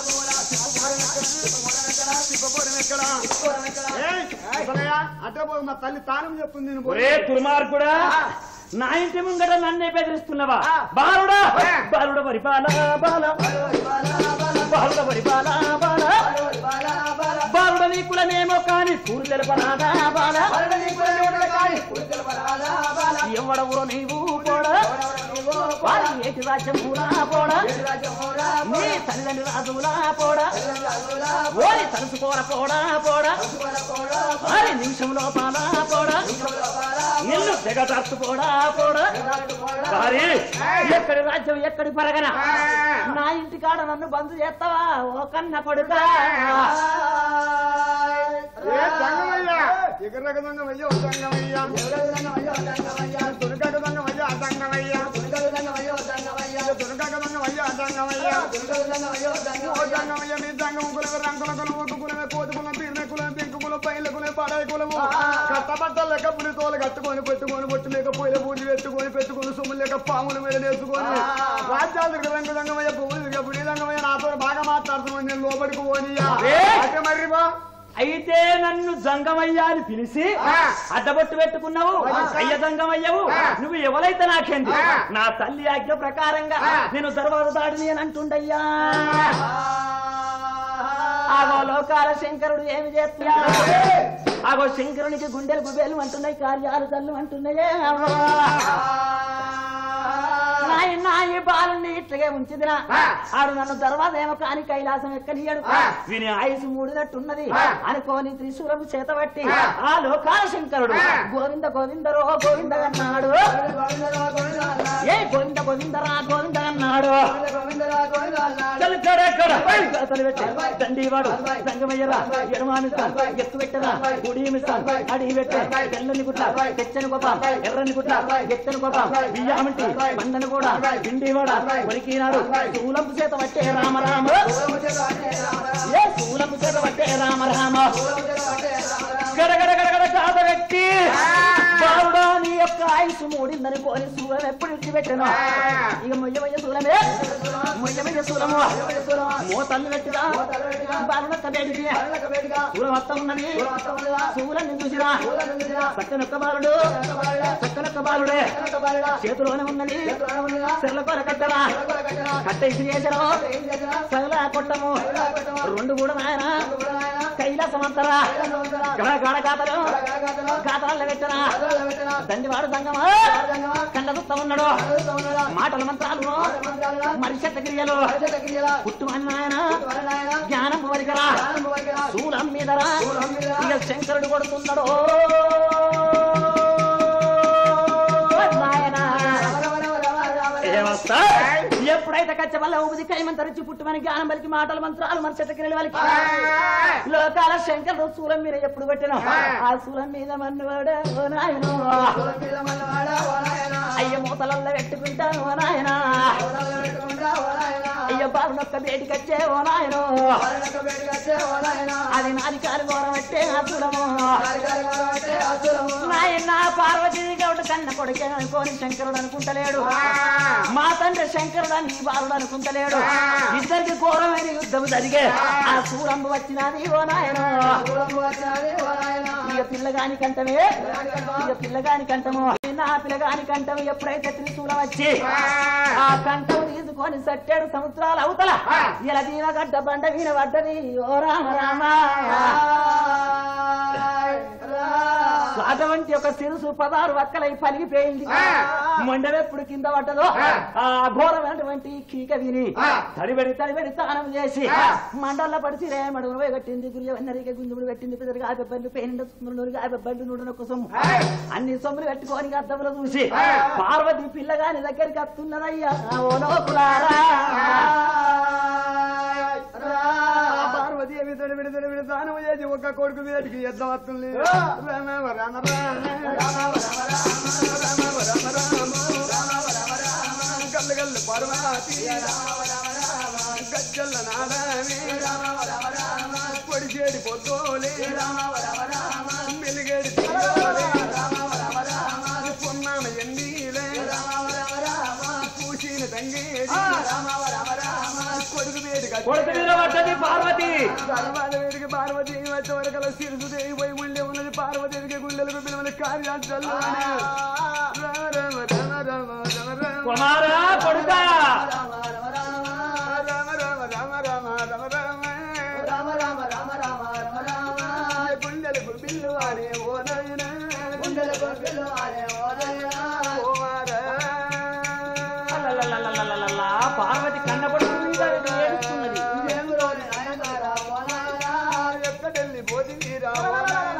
తిప్పపోవడం ఎక్కడ ఏయ్, అసలయ్యా, అటే పోయి మా తల్లి తానం చెప్తుంది నేను పోయి. ఒరే దుర్మార్గుడా నా ఇంటి ముంగట నన్నే బెదిరిస్తున్నావా బాలుడా బాలుడ పరిపాల బాల బాలుడ పరిపాల బాల బాలుడ నీ కులమేమో కాని కూరు తెలపరాదా బాల ఎవడవురో నీవు పోడా వారి ఏటి రాజ్యములా పోడా నీ తల్లిదండ్రి రాజులా పోడా ఓరి తలుసుకోర పోడా పోడా వారి నిమిషంలో పాలా పోడా నిన్ను తెగటార్చు పోడా పోడా వారి ఎక్కడి రాజ్యం ఎక్కడి పరగన నా ఇంటి కాడ నన్ను బంధు చేస్తావా ఓ కన్న కొడుకా ఏ సంగమయ్యా ఎగరగ సంగమయ్యా ఓ సంగమయ్యా దుర్గగ సంగమయ్యా ఆ సంగమయ్యా దుర్గగ సంగమయ్యా ఆ సంగమయ్యా ఓ సంగమయ్య మీ సంగం కులమే రంగుల కులం ఒక్క కులమే కోతి కులం పీర్ల కులం పెంకు కులం పైల కులం పాడాయి కులము కట్ట బట్టలు లెక్క పులి తోలు కట్టుకొని పెట్టుకొని బొట్టు లేక పొయ్యిల పూజలు పెట్టుకొని పెట్టుకొని సొమ్ములు లేక పాముల మీద వేసుకొని రాజ్యాలు తిరిగి రంగు రంగమయ్య పువ్వులు తిరిగి పులి రంగమయ్య నాతో బాగా మాట్లాడుతున్నాను నేను లోపలికి పోనీయా ఏ? అయితే మరి బా అయితే నన్ను జంగమయ్య అని పిలిచి అడ్డబొట్టు పెట్టుకున్నావు అయ్య జంగమయ్యవు నువ్వు ఎవరైతే నాకేంది నా తల్లి ఆజ్ఞ ప్రకారంగా నేను దర్వాజ దాడిని అని అంటుండయ్యా ఆగో లోకాల శంకరుడు ఏమి చేస్తున్నా ఆగో శంకరునికి గుండెలు గుబేలు అంటున్నాయి కార్యాలు తల్లు అంటున్నాయే అవ్వా. నాయన ఈ బాలుని ఇట్లాగే ఉంచిదిరా ఆడు నన్ను తర్వాత ఏమో కాని కైలాసం ఎక్కనియడు విని ఆయుసు మూడినట్టున్నది అనుకోని త్రిశూలము చేతబట్టి ఆ లోకాల శంకరుడు గోవింద గోవిందరో గోవింద అన్నాడు ఏ గోవింద గోవిందరా గోవింద అన్నాడు దండివాడు సంగమయ్యరా ఎడమామిస్తాన్ ఎత్తు పెట్టరా గుడి మిస్తాన్ అడిగి పెట్టే తెల్లని గుట్ల తెచ్చని గొప్ప ఎర్రని గుట్ల ఎత్తని గొప్ప బియ్యామంటి బండను కూడా పిండివాడ కొరికినాడు శూలపు చేత పట్టే రామరామ ఏ శూలపు చేత పట్టే రామరామ గడగడ గడగడ కాద వ్యక్తి బాలుడా నీ యొక్క ఆయుసు మూడిందని కోరి శూలం ఎప్పుడు ఇచ్చిపెట్టాను ఇక మొయ్య మొయ్య శూలమే మొయ్య మొయ్య శూలము మోతల్లు పెట్టిదా బాలుడక్క బేడికి శూలం వస్తా ఉన్నది శూలాన్ని చూసిరా చక్కనొక్క బాలుడు చక్కనొక్క బాలుడే చేతిలోనే ఉన్నది చెర్ల కొర కట్టరా కట్ట ఇసిరేసరా సగల కొట్టము రెండు కూడా నాయన కైలాసమంతరా గడ గడ కాతలు కాతరాల్లో పెట్టరా దండివాడు సంగమా కండ దుత్త ఉన్నాడు మాటల మంత్రాలు మరిషట్ట క్రియలు పుట్టు నాయన జ్ఞానం వరికరా శూలం మీదరా ఇక శంకరుడు కొడుతున్నాడు నాయనా ఏమస్తా? ఎప్పుడైతే కచ్చబల్ల ఊపిది కైమంతరించి పుట్టుమని జ్ఞానం బలికి మాటలు మంత్రాలు మన చెట్టకి వాళ్ళకి లోకాల శంకరుడు శూలం మీద ఎప్పుడు పెట్టిన ఆ శూలం మీద మన్నువాడు ఓ నాయనో అయ్య మూతలల్లో పెట్టుకుంటాను ఓ నాయనా అయ్య బాబునొక్క బేటికచ్చే ఓ నాయనో అది నాది కాలు ఘోరం పెట్టే ఆ శూలము నాయన పార్వతీ గౌడ కన్న కొడుకే అనుకోని శంకరుడు అనుకుంటలేడు మా తండ్రి శంకరుడు అని బాలుడు అనుకుంటలేడు ఇద్దరికి ఘోరమైన యుద్ధం జరిగే ఆ సూరంబు వచ్చినది ఓ నాయన ఇక పిల్లగాని కంటమే ఇక పిల్లగాని కంటము నా పిల్లగాని కంటము ఎప్పుడైతే త్రిశూలం వచ్చి ఆ కంఠం తీసుకొని సట్టేడు సముద్రాల అవతల ఇలా దీనగడ్డ బండ వీణ పడ్డది ఓ రామ రామ స్వాగ అటువంటి ఒక సిరుసు పదారు వక్కలై పలిగిపోయింది ఆ. మొండవెప్పుడు కింద పడ్డదో ఆ ఘోరమైనటువంటి కీక విని తడిబడి తడిబడి తానం చేసి మండల పడిచి రేమడు కట్టింది గుళ్ళు వెన్నరిక గుంజుముడు పెట్టింది పెద్దగా ఆపెబ్బళ్ళు పేనిండ సుమ్ములు ఆపెబ్బళ్ళు నూడన కుసం అన్ని సొమ్ములు కట్టుకొని అద్దములు చూసి పార్వతి పిల్లగాని దగ్గరికి వస్తున్నదయ్యా ఓ లోకులారా పార్వతి వితడి విడతడి విడ దానము చేసి ఒక్క కొడుకు వేటికి ఎద్ద వస్తుంది రామ రామ రామ గల్లు గల్లు పార్వతి గజ్జల్ల నాదామి పొడిచేడి పొద్దోలే మెలిగేడి తిరుగోలే పొన్నామ ఎన్నీలే పూసిన తంగేడి కొడుకు వేడి కొడుకు మీద పడ్డది పార్వతి గర్వాల వేడికి పార్వతి వచ్చే వరకల సిరుసు దేవి పోయి ఉండే ఉన్నది పార్వతీకి గుండెలకు పిలువని కార్యాలు చల్లు రామ రామ రామ రామ రామ రామ కుమారా కొడుక రామ రామ రామ రామ రామ రామ గుండెలకు బిల్లు వాడే ఓ నాయన ఓ మారా. అలలలలలలలలా, పార్వతి కన్న కొడుకు మీద ఏడుస్తున్నది ఎక్కడెళ్ళి పోతివీరా ఓ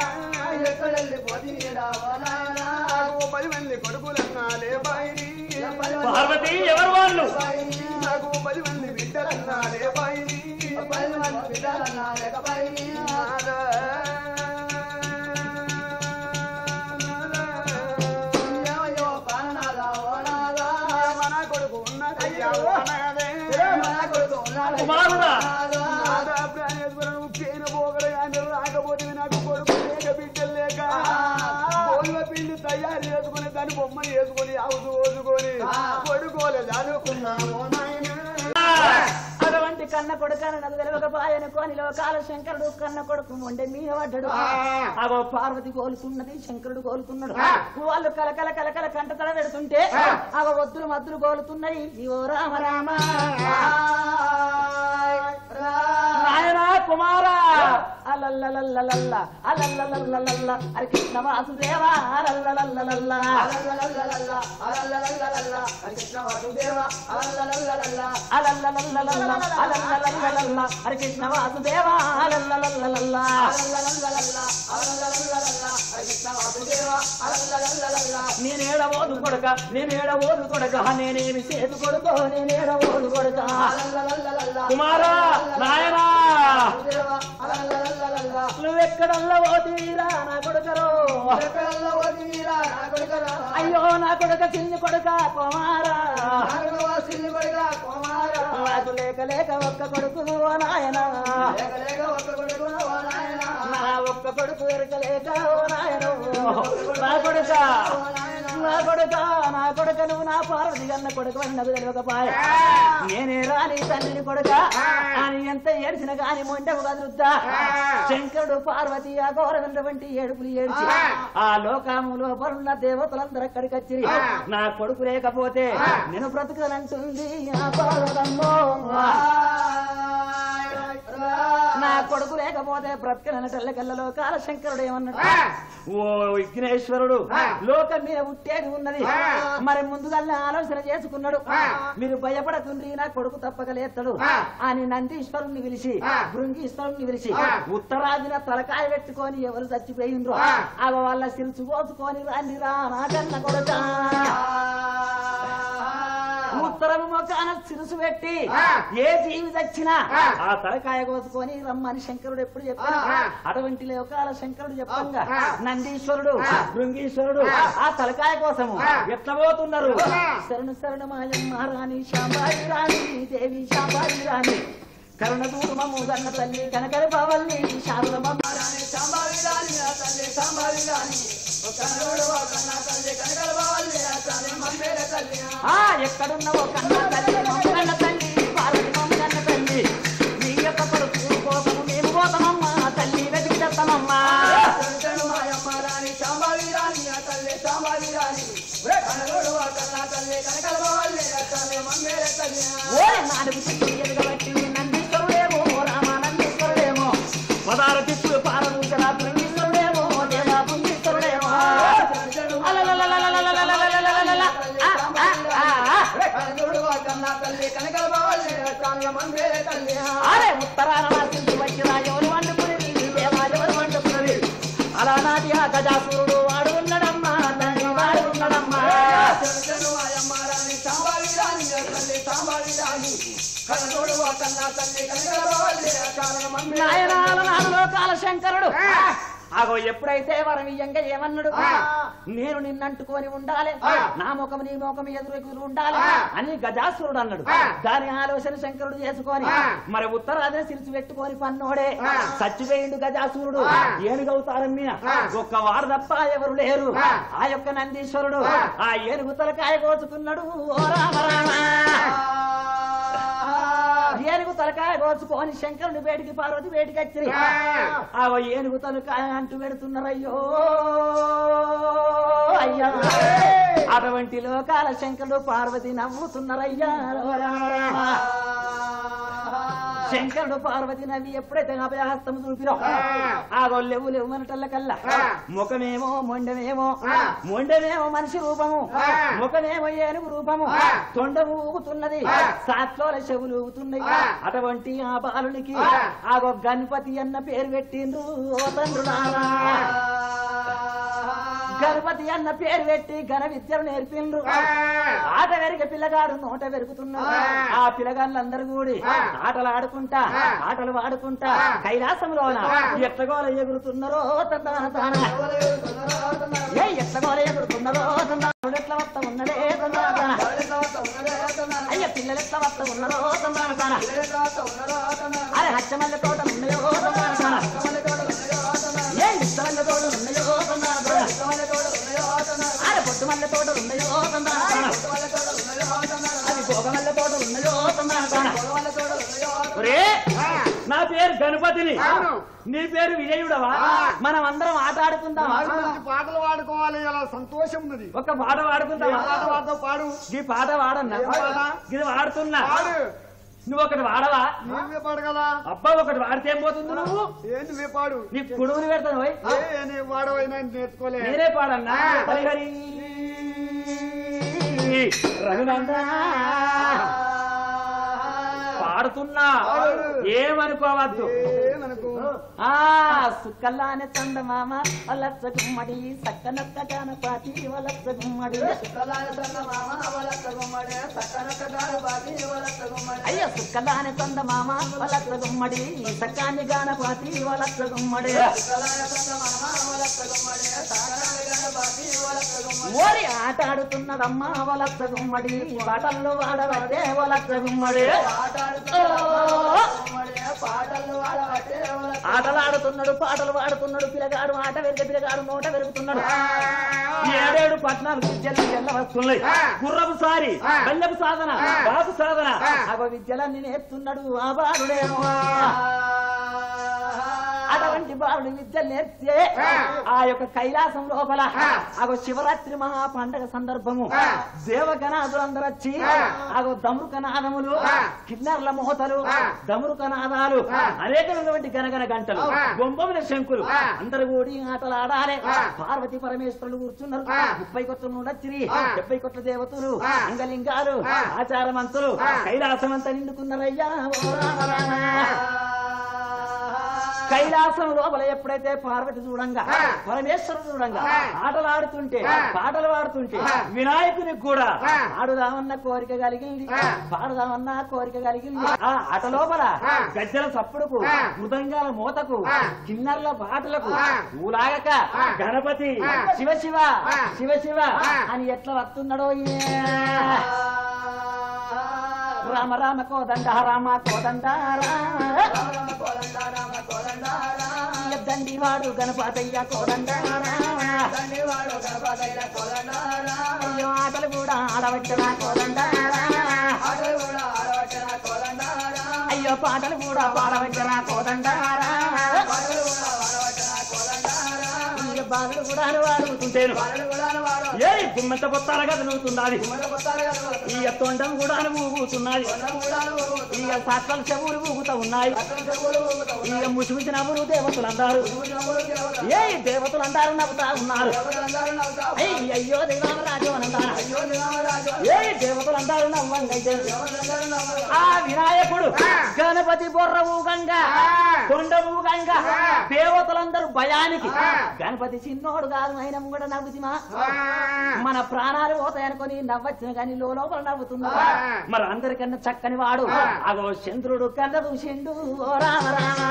నాయన. నాకు పది మంది కొడుకులన్నాలే బాయిని పార్వతి ఎవరు వాళ్ళు నాకు పది మంది బిడ్డలన్నాలే బాయిని నాదా. మన కొడుకు ఉన్నదయ్యా ఓ నాదే. కుమారుడా నాదా ప్రాణేశ్వరుడు పేన పోగలే అని రాకపోతే నాకు కొడుకు లేక బిడ్డలు లేక కోళ్ళ పిండి తయారు చేసుకుని దాని బొమ్మను వేసుకొని ఆవుసు ఓసుకొని కొడుకోలే చదువుకున్నాము నాయన అటువంటి కన్న కొడుకని నాకు తెలియక పాయనుకోని లోకాల శంకరుడు కన్న కొడుకు ఉండే మీద పడ్డాడు అగో పార్వతి కోలుతున్నది శంకరుడు కోలుతున్నాడు వాళ్ళు కలకల కలకల కంట తల పెడుతుంటే అగో వద్దులు మద్దులు కోలుతున్నాయి ఓ రామ రామ నాయనా కుమారా అలల్లలల్లలల్ల అలల్లలల్లలల్ల అరే కృష్ణ వాసుదేవా అలల్లలల్లలల్ల అలల్లలల్లలల్ల అలల్లలల్లలల్ల అరే కృష్ణ వాసుదేవా అలల్లలల్లలల్ల నేనేడ ఓదు కొడక నేనేడ ఓదు కొడక నేనేమి చేదు కొడుకో నేనేడ ఓదు కొడక కుమారా నాయనా నువ్వెక్కడల్లా ఓదీరా నా కొడుకరో అయ్యో నా కొడుక చిన్ని కొడుక కుమారా నాకు లేక లేక ఒక్క కొడుకు ఓ నాయనా నా ఒక్క కొడుకు ఎరక లేక ఓ నాయనో నా కొడుక నా కొడుక నా కొడుక నువ్వు నా పార్వతి గన్న కొడుకు అని నాకు తెలియకపాయ నేనే రాని తండ్రిని కొడుక అని ఎంత ఏడ్చిన కాని మొండవు కదులుద్దా శంకరుడు పార్వతి ఆ ఘోరమైనటువంటి ఏడుపులు ఏడ్చి ఆ లోకములో పరున్న దేవతలందరూ అక్కడికి వచ్చి నా కొడుకు లేకపోతే నేను బ్రతుకనంటుంది ఆ పార్వతమ్మో నా కొడుకు లేకపోతే బ్రతకనన్న తెల్లకల్లలో కాలశంకరుడు ఏమన్నాడు ఓ విఘ్నేశ్వరుడు లోకం మీద ఉట్టేది ఉన్నది మరి ముందుదల్లా ఆలోచన చేసుకున్నాడు మీరు భయపడకుండ్రి నా కొడుకు తప్పక లేస్తాడు అని నందీశ్వరుణ్ణి పిలిచి భృంగీశ్వరుణ్ణి పిలిచి ఉత్తరాదిన తలకాయ పెట్టుకొని ఎవరు చచ్చిపోయిండ్రో అవ వాళ్ళ సిరుసు కోసుకొని రాండి రా నా కన్న కొడుక ఉత్తరము మొకాన సిరుసు పెట్టి ఏ జీవి చచ్చినా ఆ తలకాయ కోసుకొని రమ్మని శంకరుడు ఎప్పుడు చెప్పాడు అటువంటి లోకాల శంకరుడు చెప్పంగా నందీశ్వరుడు భృంగీశ్వరుడు ఆ తలకాయ కోసము ఎట్లా పోతున్నారు శరణు శరణు మాయమ్మ రాణి శాంబాయి రాణి దేవి శాంబాయి రాణి కరుణ దూరమము గన్న తల్లి కనకర పవల్లి శారదమ్మ రాణి శాంబాయి రాణి ఆ తల్లి శాంబాయి రాణి ఆ ఎక్కడున్నవో కన్న తల్లి మమ్మగన్న తల్లి పార్వతి మమ్మగన్న తల్లి నీ యొక్క కొడుకు కోసము మేము పోతామమ్మా తల్లి వెతికి తెస్తామమ్మా ఓయ్ నాలుగు చుట్టూ ఎదుగబట్టి నందీశ్వరుడేమో రామానందీశ్వరుడేమో పదారు తిప్పుడు పారదూచరా బృంగీశ్వరుడేమో దేవా బృంగీశ్వరుడేమో కన్నా తల్లి కనకల బావలే చాలా మంది తల్లి అరే ఉత్తరాన రాసింది వచ్చిన ఎవరు వండుకుని ఎవరు వండుకున్నది అలా నాటి ఆ గజాసురుడు వాడు ఉన్నాడమ్మా తండ్రి వాడు ఉన్నాడమ్మా చెడు ఆయమ్మ రాణి సాంబాడి రాణి తల్లి సాంబాడి రాణి కన్నోడు కన్నా తల్లి కనకల బావలే చాలా మంది నాయనాల నాడు లోకాల శంకరుడు అగో ఎప్పుడైతే వరమీయంగా ఏమన్నాడు నేను నిన్నంటుకొని ఉండాలి నా ముఖం నీ ముఖం ఎదురు ఉండాలి అని గజాసురుడు అన్నాడు దాని ఆలోచన శంకరుడు చేసుకొని మరి ఉత్తరాదిని సిరిచి పెట్టుకొని పన్నోడే చచ్చిపోయిండు గజాసురుడు ఏనుగవుతారం మీద ఒక్క వారు తప్ప ఎవరు లేరు ఆ యొక్క నందీశ్వరుడు ఆ ఏనుగు తలకాయ కోసుకున్నాడు ఓ రామ రామ ఏనుగు తలకాయ కోసుకొని శంకరుని వేడికి పార్వతి వేడికి వచ్చి ఆ ఏనుగు తలకాయ అంటూ పెడుతున్నారయ్యో అయ్యా అటువంటి లోకాల శంకరుడు పార్వతి నవ్వుతున్నారయ్యా ఓ రామ రామ. శంకరుడు పార్వతి నవ్వి ఎప్పుడైతే అభయహస్తం చూపిరో ఆ లేవు లేవు మనటల్ల కల్లా ముఖమేమో మొండమేమో మొండమేమో మనిషి రూపము ముఖమేమో ఏనుగు రూపము తొండ ఊగుతున్నది సాత్లోల చెవులు ఊగుతున్నాయి అటువంటి ఆ బాలునికి ఆ గణపతి అన్న పేరు పెట్టిండ్రు ఓ తండ్రులారా గణపతి అన్న పేరు పెట్టి ఘన విద్యను నేర్పిండ్రు ఆట వెరిగే పిల్లగాడు నోట వెరుగుతున్నాడు ఆ పిల్లగాళ్ళందరూ కూడి ఆటలు ఆడుకుంటా ఆటలు ఆడుకుంటా కైలాసంలోన ఎట్లగోల ఎగురుతున్నారో తందాన తాన ఏ ఎట్లగోల ఎగురుతున్నారో తందాన ఎట్ల వస్త ఉన్నదే తందాన తాన అయ్య పిల్లలు ఎట్ల వస్త ఉన్నారో తందాన తాన అరే హచ్చమల్ల తోట ఉన్నాయో తందాన తాన ఏ ఇష్టమల్ల తోట ఉన్నాయో తందాన తాన అరే పొట్టుమల్ల తోట ఉన్నాయో తందాన తాన అది భోగమల్ల తోట ఉన్నాయో తందాన తాన ఒరే, నా పేరు గణపతిని నీ పేరు విజయుడవా మనం అందరం ఆట ఆడుకుందాం మంచి పాటలు పాడుకోవాలి అలా సంతోషం ఉన్నది ఒక పాట పాడుకుందామా పాట పాడతావు పాడు ఈ పాట వాడన్నా ఏ పాట? ఇది వాడుతున్నా పాడు నువ్వు ఒకటి వాడవా నువ్వే పాడు కదా అబ్బా ఒకటి వాడితే ఏం పోతుంది నువ్వు ఏ నువ్వే పాడు నీ కుడుగుని పెడతాను పోయ్. ఏ నీ వాడవైనా నేర్చుకోలే నేనే పాడన్నా హరిహరి రఘునందా పాడుతున్నా ఏమనుకోవద్దు ఏమనుకో ఆ సుక్కల్లానే చందమామ వలస గుమ్మడి సక్కనొక్క గణపతి వలస గుమ్మడి అయ్య సుక్కల్లానే చందమామ వలస గుమ్మడి సక్కాని గణపతి వలస గుమ్మడి ఓరి ఆట ఆడుతున్నదమ్మ వలస గుమ్మడి పాటల్లో వాడబట్టే వలస గుమ్మడి ఆటలు ఆడుతున్నాడు పాటలు పాడుతున్నాడు పిల్లగాడు ఆట వెరిగే పిల్లగాడు నోట వెరుగుతున్నాడు ఏడేడు పద్నాలుగు విద్యలు ఎల్ల వస్తున్నాయి గుర్రపు సారి బల్లెపు సాధన బాబు సాధన అవ విద్యలన్నీ నేర్చున్నాడు ఆ బాలుడేమో అటువంటి బాలుడి విద్యలు నేర్పితే ఆ యొక్క కైలాసం లోపల అగో శివరాత్రి మహా పండగ సందర్భము దేవగణాదులు అందరూ వచ్చి అగో దమృకనాదములు కిన్నర్ల మోతలు దమృకనాదాలు అనేకమైనటువంటి గనగన గంటలు బొమ్మల శంకులు అందరు కూడి ఆటలు ఆడాలి పార్వతి పరమేశ్వరులు కూర్చున్నారు ముప్పై కొట్ల నుండొచ్చిరి డెబ్బై కొట్ల దేవతలు అంగలింగాలు ఆచారమంతులు కైలాసమంతా నిండుకున్నారయ్యా ఓ రామ రామ. కైలాసం లోపల ఎప్పుడైతే పార్వతి చూడంగా పరమేశ్వరుడు చూడంగా ఆటలు ఆడుతుంటే పాటలు పాడుతుంటే వినాయకునికి కూడా ఆడుదామన్న కోరిక కలిగింది పాడుదామన్న కోరిక కలిగింది ఆ ఆట లోపల గజ్జల సప్పుడుకు మృదంగాల మూతకు కిన్నర్ల పాటలకు ఊలాగక గణపతి శివ శివ శివ శివ అని ఎట్లా వస్తున్నాడో ఏ రామ రామ కోదండ రామ కోదండ దండి వాడు గణపతయ్య కోదండ అయ్యో ఆటలు కూడా ఆడవచ్చరా కోదండ అయ్యో పాటలు కూడా పాడవచ్చరా కోదండ అయ్యో బాలుడు కూడా వాడుతుంటేను ఏ గుమ్మంత పొత్తాల కదా నవ్వుతున్నది ఈ తొండం కూడా ఊగుతున్నది ఇక సత్వం చెవులు ఊగుతూ ఉన్నాయి ఇక ముసిముసి నవ్వులు దేవతలు అంటారు ఏ దేవతలు అంటారు నవ్వుతా ఉన్నారు ఏయ్, అయ్యో దేవామరాజు అని అంటారు ఏ దేవతలు దేవతలందరూ నవ్వంగైతే ఆ వినాయకుడు గణపతి బొర్ర ఊగంగా కొండ ఊగంగా దేవతలందరూ భయానికి గణపతి చిన్నోడు కాదు ఆయన కూడా నవ్వుతిమా మన ప్రాణాలు పోతాయనుకొని నవ్వచ్చిన కానీ లోపల నవ్వుతున్నా మరి అందరికన్నా చక్కని వాడు అగో చంద్రుడు కన్న చూసిండు ఓ రామ రామ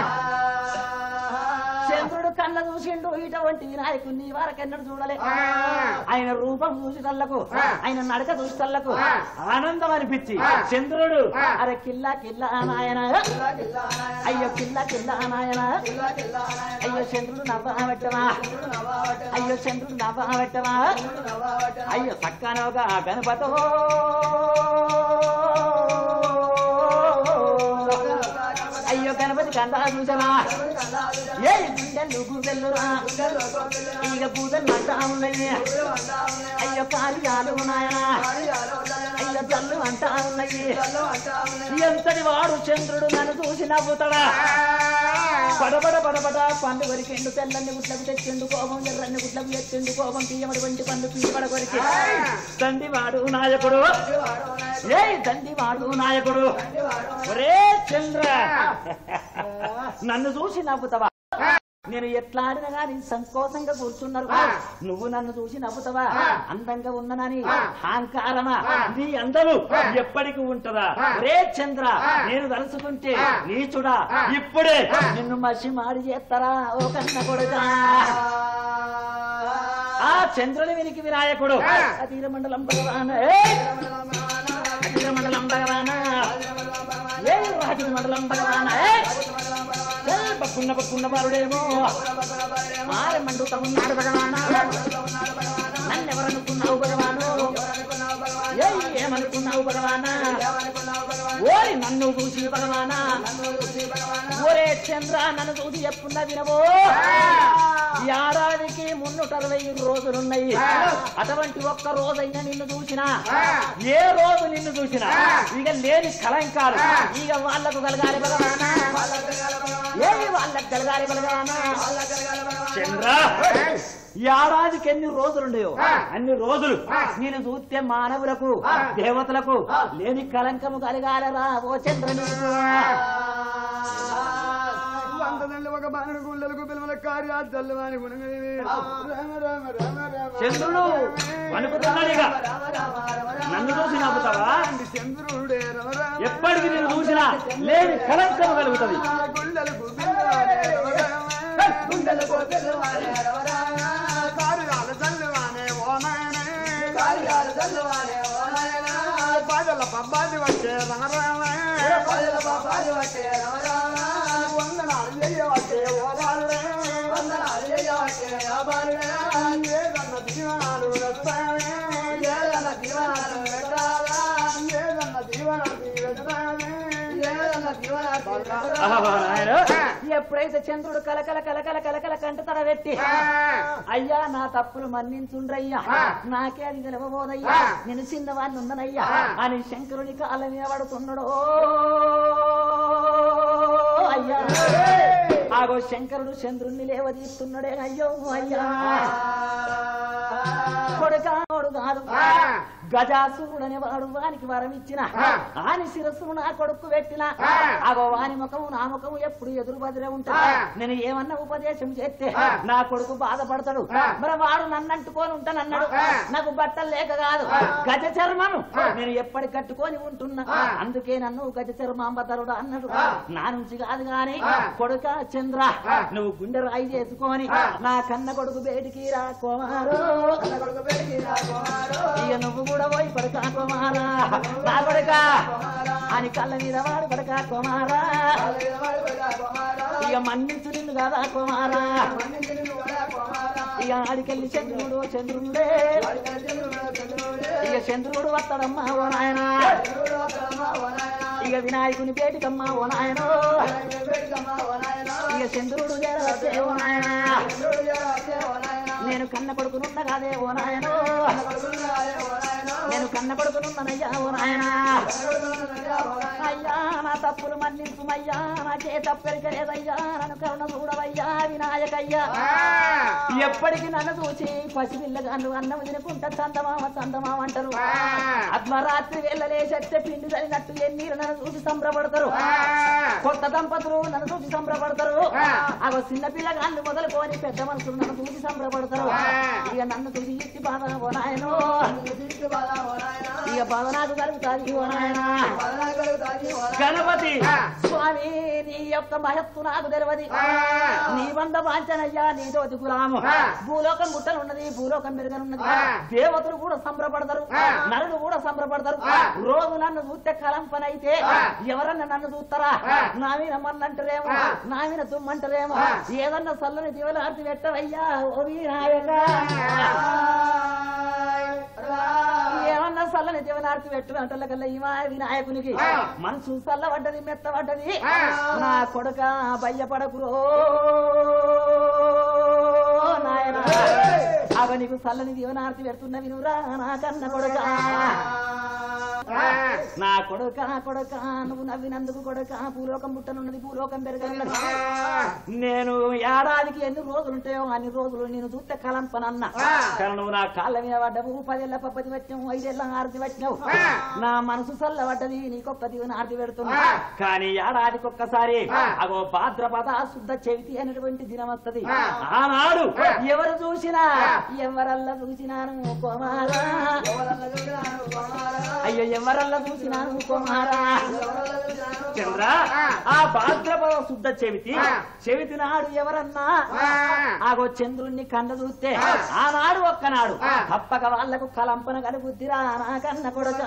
చంద్రుడు కన్న చూసిండు ఇటువంటి వినాయకుడిని వరకెన్నడు చూడలే ఆయన రూపం చూసిటల్లకు ఆయన నడక చూసిటల్లకు ఆనందం అనిపించి చంద్రుడు అరే కిల్లా కిల్లా నాయన అయ్యో కిల్లా కిల్లా నాయన అయ్యో చంద్రుడు నవ్వ పెట్టవా అయ్యో చంద్రుడు నవ్వ పెట్టవా అయ్యో చక్కనోగా గణపతో అయ్యో గణపతి కందా చూసరా ఏ గుండెలు గుండెలురా ఇక పూజలు అంటా ఉన్నాయి అయ్యో కార్యాలు నాయనా అయ్యో జల్లు అంటా ఉన్నాయి ఎంతటి వాడు చంద్రుడు నన్ను చూసి నవ్వుతాడా పడబడ పడబడ పండు కొరికిండు తెల్లని గుట్లకు తెచ్చిండు కోపం ఎర్రన్ని గుట్లకు తెచ్చిండు కోపం తీయమడి వంటి పండు పీపడ కొరికి దండి వాడు నాయకుడు ఏ దండి వాడు నాయకుడు ఒరే చంద్ర నన్ను చూసి నవ్వుతావా నేను ఎట్లా ఆడినా గాని సంకోచంగా కూర్చున్నారు నువ్వు నన్ను చూసి నవ్వుతావా అందంగా ఉన్ననని అహంకారమా నీ అందము ఎప్పటికి ఉంటదా రే చంద్ర నేను తలుచుకుంటే నీచుడా ఇప్పుడే నిన్ను మసి మాడి చేస్తారా ఓ కన్న కొడుకా ఆ చంద్రుని వినికి వినాయకుడు అతీర మండలం భగవాన అతీర మండలం భగవాన ఏ రాజు మండలం భగవాన ఏ పక్కున్న పక్కున్న బాలుడేమో మార మండుతా ఉన్నాడు భగవాన నన్నెవరనుకున్నావు భగవాను ఏ ఏమనుకున్నావు భగవాన ఓరి నన్ను చూసి భగవాన ఓరే చంద్ర నన్ను చూసి చెప్పున్నా వినవో ఈ ఏడాదికి మున్నూట అరవై రోజులున్నాయి అటువంటి ఒక్క రోజైనా నిన్ను చూసినా ఏ రోజు నిన్ను చూసినా ఇక లేని కలంకాలు ఇక వాళ్ళకు కలగాలి భగవానా ఏ వాళ్ళకు కలగాలి భగవానా చంద్ర ఈ ఏడాదికి ఎన్ని రోజులుండయో అన్ని రోజులు నేను చూస్తే మానవులకు దేవతలకు లేని కలంకము కలగాలరా ఓ చంద్ర నీకు. వందనండి ఒక బాణుడు గుండెలకు పిలువల కార్యాలు అని గుణగలి రామ రామ రామ రామ చంద్రుడు వణుకుతున్నాడిగా నన్ను చూసి నవ్వుతావా చంద్రుడే రమ రామ ఎప్పటికి నేను చూసినా లేని కలంకము కలుగుతుంది గుండెలకు పిలువలే రమ రామ గుండెలకు పిల్లవాడే రవరామ కార్యాలు చల్లువానే ఓ నాయనే కార్యాలు చల్లవాడే ఓ నాయనా బాధల పబ్బాది వచ్చే రమ రామ పల్లెల పాపాలు పట్టే రవరామ వందనాలు చెయ్యవచ్చే ఓ బాలుడే వందనాలు చేయవట్టే వ్యాపారుడే ఏదన్న దీవనాలు వస్తానే ఏదన్న దీవనాలు పెట్టాలా ఏదన్న దీవనాలు వస్తానే ఏదన్న దీవనాలు పెట్టాలా? ఆహా, నాయనా. ఎప్పుడైతే చంద్రుడు కలకల కలకల కలకల కంట తడబెట్టి అయ్యా నా తప్పులు మన్నించుండ్రయ్యా నాకే అది నిలవబోదయ్యా నేను చిన్నవాడిని ఉన్ననయ్యా అని శంకరుని కాళ్ళ మీద పడుతున్నాడు అయ్యా ఆగో శంకరుడు చంద్రుణ్ణి లేవదీస్తున్నాడే అయ్యో అయ్యా కొడుకాడు కాదు గజాసురుడనే వాడు వానికి వరం ఇచ్చిన ఆని శిరస్సును నా కొడుకు పెట్టిన అగో వాని ముఖము నా ముఖము ఎప్పుడు ఎదురు బదిలే ఉంటా నేను ఏమన్నా ఉపదేశం చేస్తే నా కొడుకు బాధపడతాడు మరి వాడు నన్ను అంటుకొని ఉంటానన్నాడు నాకు బట్టలు లేక కాదు గజ చర్మను నేను ఎప్పటి కట్టుకొని ఉంటున్నా అందుకే నన్ను గజ చర్మాంబతరుడు అన్నాడు నా నుంచి కాదు గాని కొడుక చంద్ర నువ్వు గుండె రాయి చేసుకొని నా కన్న కొడుకు బయటికి రా కుమారు కన్న కొడుకు పెరిగి రా కుమారు. ఇక నువ్వు కూడా పోయి పడక కుమారా నా కొడుక అని కళ్ళ మీద వాడు పడక కుమారా కాళ్ళ వాడు కూడా కుమారా. ఇక మన్నించు నిన్ను కదా కుమారా మన్నింటిని కూడా కుమారా. ఇక ఆడికెళ్ళి చంద్రుడు చంద్రుడే వాడి చంద్రుడు చంద్రుడే. ఇక చంద్రుడు వస్తాడమ్మా ఓ నాయనా చంద్రుడు ఒకడమ్మా ఓ నాయనా. ఇక వినాయకుని పేటికమ్మా ఓ నాయనో వినాయకుడి పెరిగమ్మా ఓ నాయనా. ఇక చంద్రుడు చేరవచ్చే ఓ నాయనా చంద్రుడు చేరవచ్చే ఓ నాయనా. నేను కన్న కొడుకునున్న కాదే ఓ నాయనో కన్న కొడుకులు రాలే ఓ నాయనా. నేను కన్న కన్న కొడుకునున్ననయ్యా ఓ నాయనా అయ్యా నా తప్పులు మన్నించుమయ్యా నాకే తప్పెరికలేదయ్యా నన్ను కరుణ చూడవయ్యా వినాయకయ్యా ఎప్పటికి నన్ను చూసి పసిపిల్లగాళ్ళు అన్నం తినుకుంటా చందమామ చందమామ అంటారు అర్ధరాత్రి వెళ్ళలేసెత్తే పిండి తగినట్టు ఎన్నీరు నన్ను చూసి సంబరపడతారు కొత్త దంపతులు నన్ను చూసి సంబరపడతారు అగో చిన్న పిల్లగాళ్ళు మొదలుకొని పెద్ద మనుషులు నన్ను చూసి సంబరపడతారు ఇక నన్ను చూసి ఇచ్చి బాధ ఓ నాయనో ఇక బాధ నాకు కలుగుతాది ఓ నాయనా గణపతి స్వామి నీ యొక్క మహత్తు నాకు తెలియదు నీ వంద వాంచనయ్యా నీ తోటి గులాము భూలోకం గుట్టనున్నది భూలోకం మెరుగనున్నది దేవతలు కూడా సంబరపడతారు నరులు కూడా సంబరపడతారు రోజు నన్ను చూస్తే కలంపనైతే ఎవరన్నా నన్ను చూస్తారా నా మీద మన్నంటారేమో నా మీద తుమ్మంటారేమో ఏదన్నా చల్లని జీవనార్థి పెట్టవయ్యా ఓ వినాయక ఏమన్నా చల్లని జీవనార్థి పెట్టు అంటల కల్లా ఈ మా వినాయకునికి మనసు చల్లబడ్డది మెత్తబడ్డది నా కొడుక భయపడకురో నాయన అవ నీకు చల్లని జీవనార్థి పెడుతున్న వినురా నా కన్న కొడుక నా కొడుక కొడుక నువ్వు నవ్వినందుకు కొడుక భూలోకం పుట్టనున్నది భూలోకం పెరగనున్నది నేను ఏడాదికి ఎన్ని రోజులు ఉంటాయో అన్ని రోజులు నేను చూస్తే కలంపనన్న కానీ నువ్వు నా కాళ్ళ మీద పడ్డవు పదేళ్ల పప్పది వచ్చినావు ఐదేళ్ల ఆరతి వచ్చినావు నా మనసు చల్లబడ్డది నీకొక్క దీవెన ఆరతి పెడుతున్నా కానీ ఏడాదికి ఒక్కసారి అగో భాద్రపద శుద్ధ చవితి అనేటువంటి దినం వస్తది ఆనాడు ఎవరు చూసినా ఎవరల్లా చూసినాను కుమారా అయ్యో ఎవరల్లా చూసినాను కుమారా చంద్ర ఆ భాద్రపద శుద్ధ చెవితి చెవితి నాడు ఎవరన్నా ఆగో చంద్రుణ్ణి కండ చూస్తే ఆనాడు ఒక్కనాడు తప్పక వాళ్లకు కలంపన కలుగుద్దిరా నా కన్న కొడుక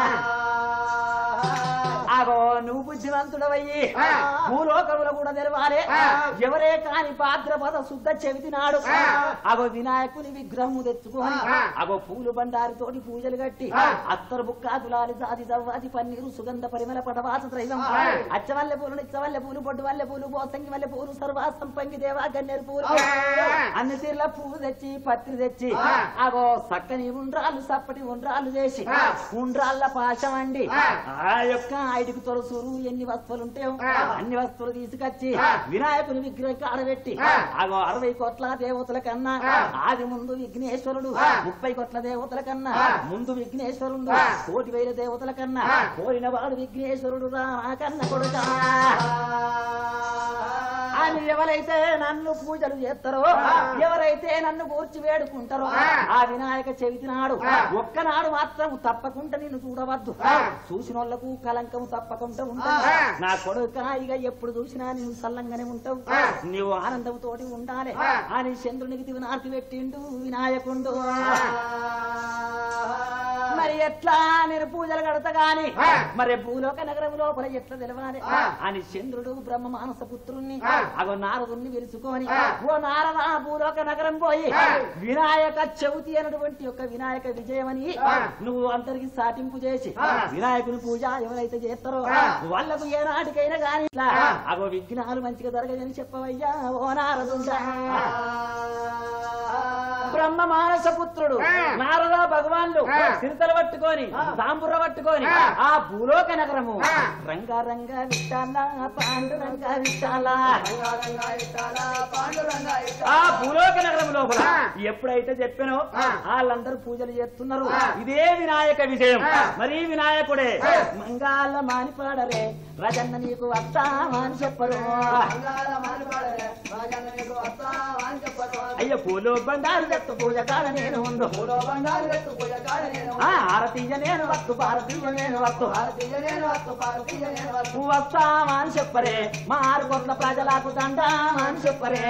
ఆగో నువ్వు బుద్ధివంతుడవయ్యి భూలోకములు కూడా తెరవాలి ఎవరే కాని భాద్రపద శుద్ధ చెవితి నాడు అగో వినాయకుని విగ్రహము తెచ్చుకొని అగో పూలు బండారితోటి పూజలు కట్టి అత్తరు బుక్కాదులాలి దాది దవ్వాది పన్నీరు సుగంధ పరిమళ పడవాస త్రైవం అచ్చవల్లె పూలు నిచ్చవల్లె పూలు బొడ్డు వల్లె పూలు బోసంగి వల్లె పూలు సర్వాసం పంగి దేవా గన్నేరు పూలు అన్ని తీర్ల పువ్వు తెచ్చి పత్రి తెచ్చి అగో సక్కని ఉండ్రాలు సప్పటి ఉండ్రాలు చేసి ఉండ్రాళ్ళ పాశం అండి ఆ యొక్క ఐదుకు తొలసూరు ఎన్ని వస్తువులు ఉంటాయో అన్ని వస్తువులు తీసుకొచ్చి వినాయకుని విగ్రహం కాడబెట్టి అగో అరవై కోట్ల దేవతల కన్నా ఆది ముందు విఘ్నేశ్వరుడు ముప్పై కోట్ల దేవతల కన్నా ముందు విఘ్నేశ్వరుడు కోటి వేల దేవతల కన్నా కోరిన వాడు విఘ్నేశ్వరుడు రా నా కన్న కొడుకా అని ఎవరైతే నన్ను పూజలు చేస్తారో ఎవరైతే నన్ను కూర్చి వేడుకుంటారో ఆ వినాయక చవితి నాడు ఒక్కనాడు మాత్రం తప్పకుండా నిన్ను చూడవద్దు చూసిన వాళ్ళకు కలంకం తప్పకుండా ఉంటుంది నా కొడుక ఇక ఎప్పుడు చూసినా నువ్వు సల్లంగానే ఉంటావు నువ్వు ఆనందంతోటి ఉండాలి అని చంద్రునికి దివనార్తి పెట్టిండు వినాయకుండు మరి ఎట్లా నేను పూజలు కడతా గాని మరి భూలోక నగరం లోపల ఎట్లా తెలవాలి అని చంద్రుడు బ్రహ్మ మానస పుత్రుణ్ణి అగో నారదుణ్ణి పిలుచుకొని ఓ నారద భూలోక నగరం పోయి వినాయక చవితి అనేటువంటి యొక్క వినాయక విజయమని నువ్వు అందరికి సాటింపు చేసి వినాయకుని పూజ ఎవరైతే చేస్తారో వాళ్ళకు ఏ నాటికైనా గాని ఇట్లా అగో విఘ్నాలు మంచిగా జరగదని చెప్పవయ్యా ఓ నారదుండా బ్రహ్మ మానస పుత్రుడు నారద భగవాన్లు చిరుతలు పట్టుకొని సాంబుర పట్టుకొని ఆ భూలోక నగరము రంగారంగ విట్టాల పాండురంగ విట్టాల ఆ భూలోక నగరం లోపల ఎప్పుడైతే చెప్పానో వాళ్ళందరూ పూజలు చేస్తున్నారు ఇదే వినాయక విజయం మరి వినాయకుడే మంగాళ మానిపాడరే రజన్న నీకు వస్తామా అని చెప్పరు అయ్య పూలు బండారు చెట్టు పూజ కాడ నేను ఉండు ఆ ఆరతీయ నేను వస్తు భారతీయ నేను వస్తు నువ్వు వస్తామా అని చెప్పరే మా ఆరు కోట్ల ప్రజలకు దండామా అని చెప్పరే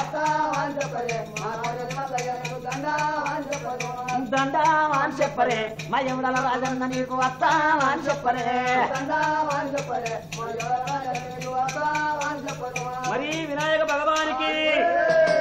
దండామా అని చెప్పరే మా యముడల రాజన్న నీకు వస్తామా అని చెప్పరే మరి వినాయక భగవానికి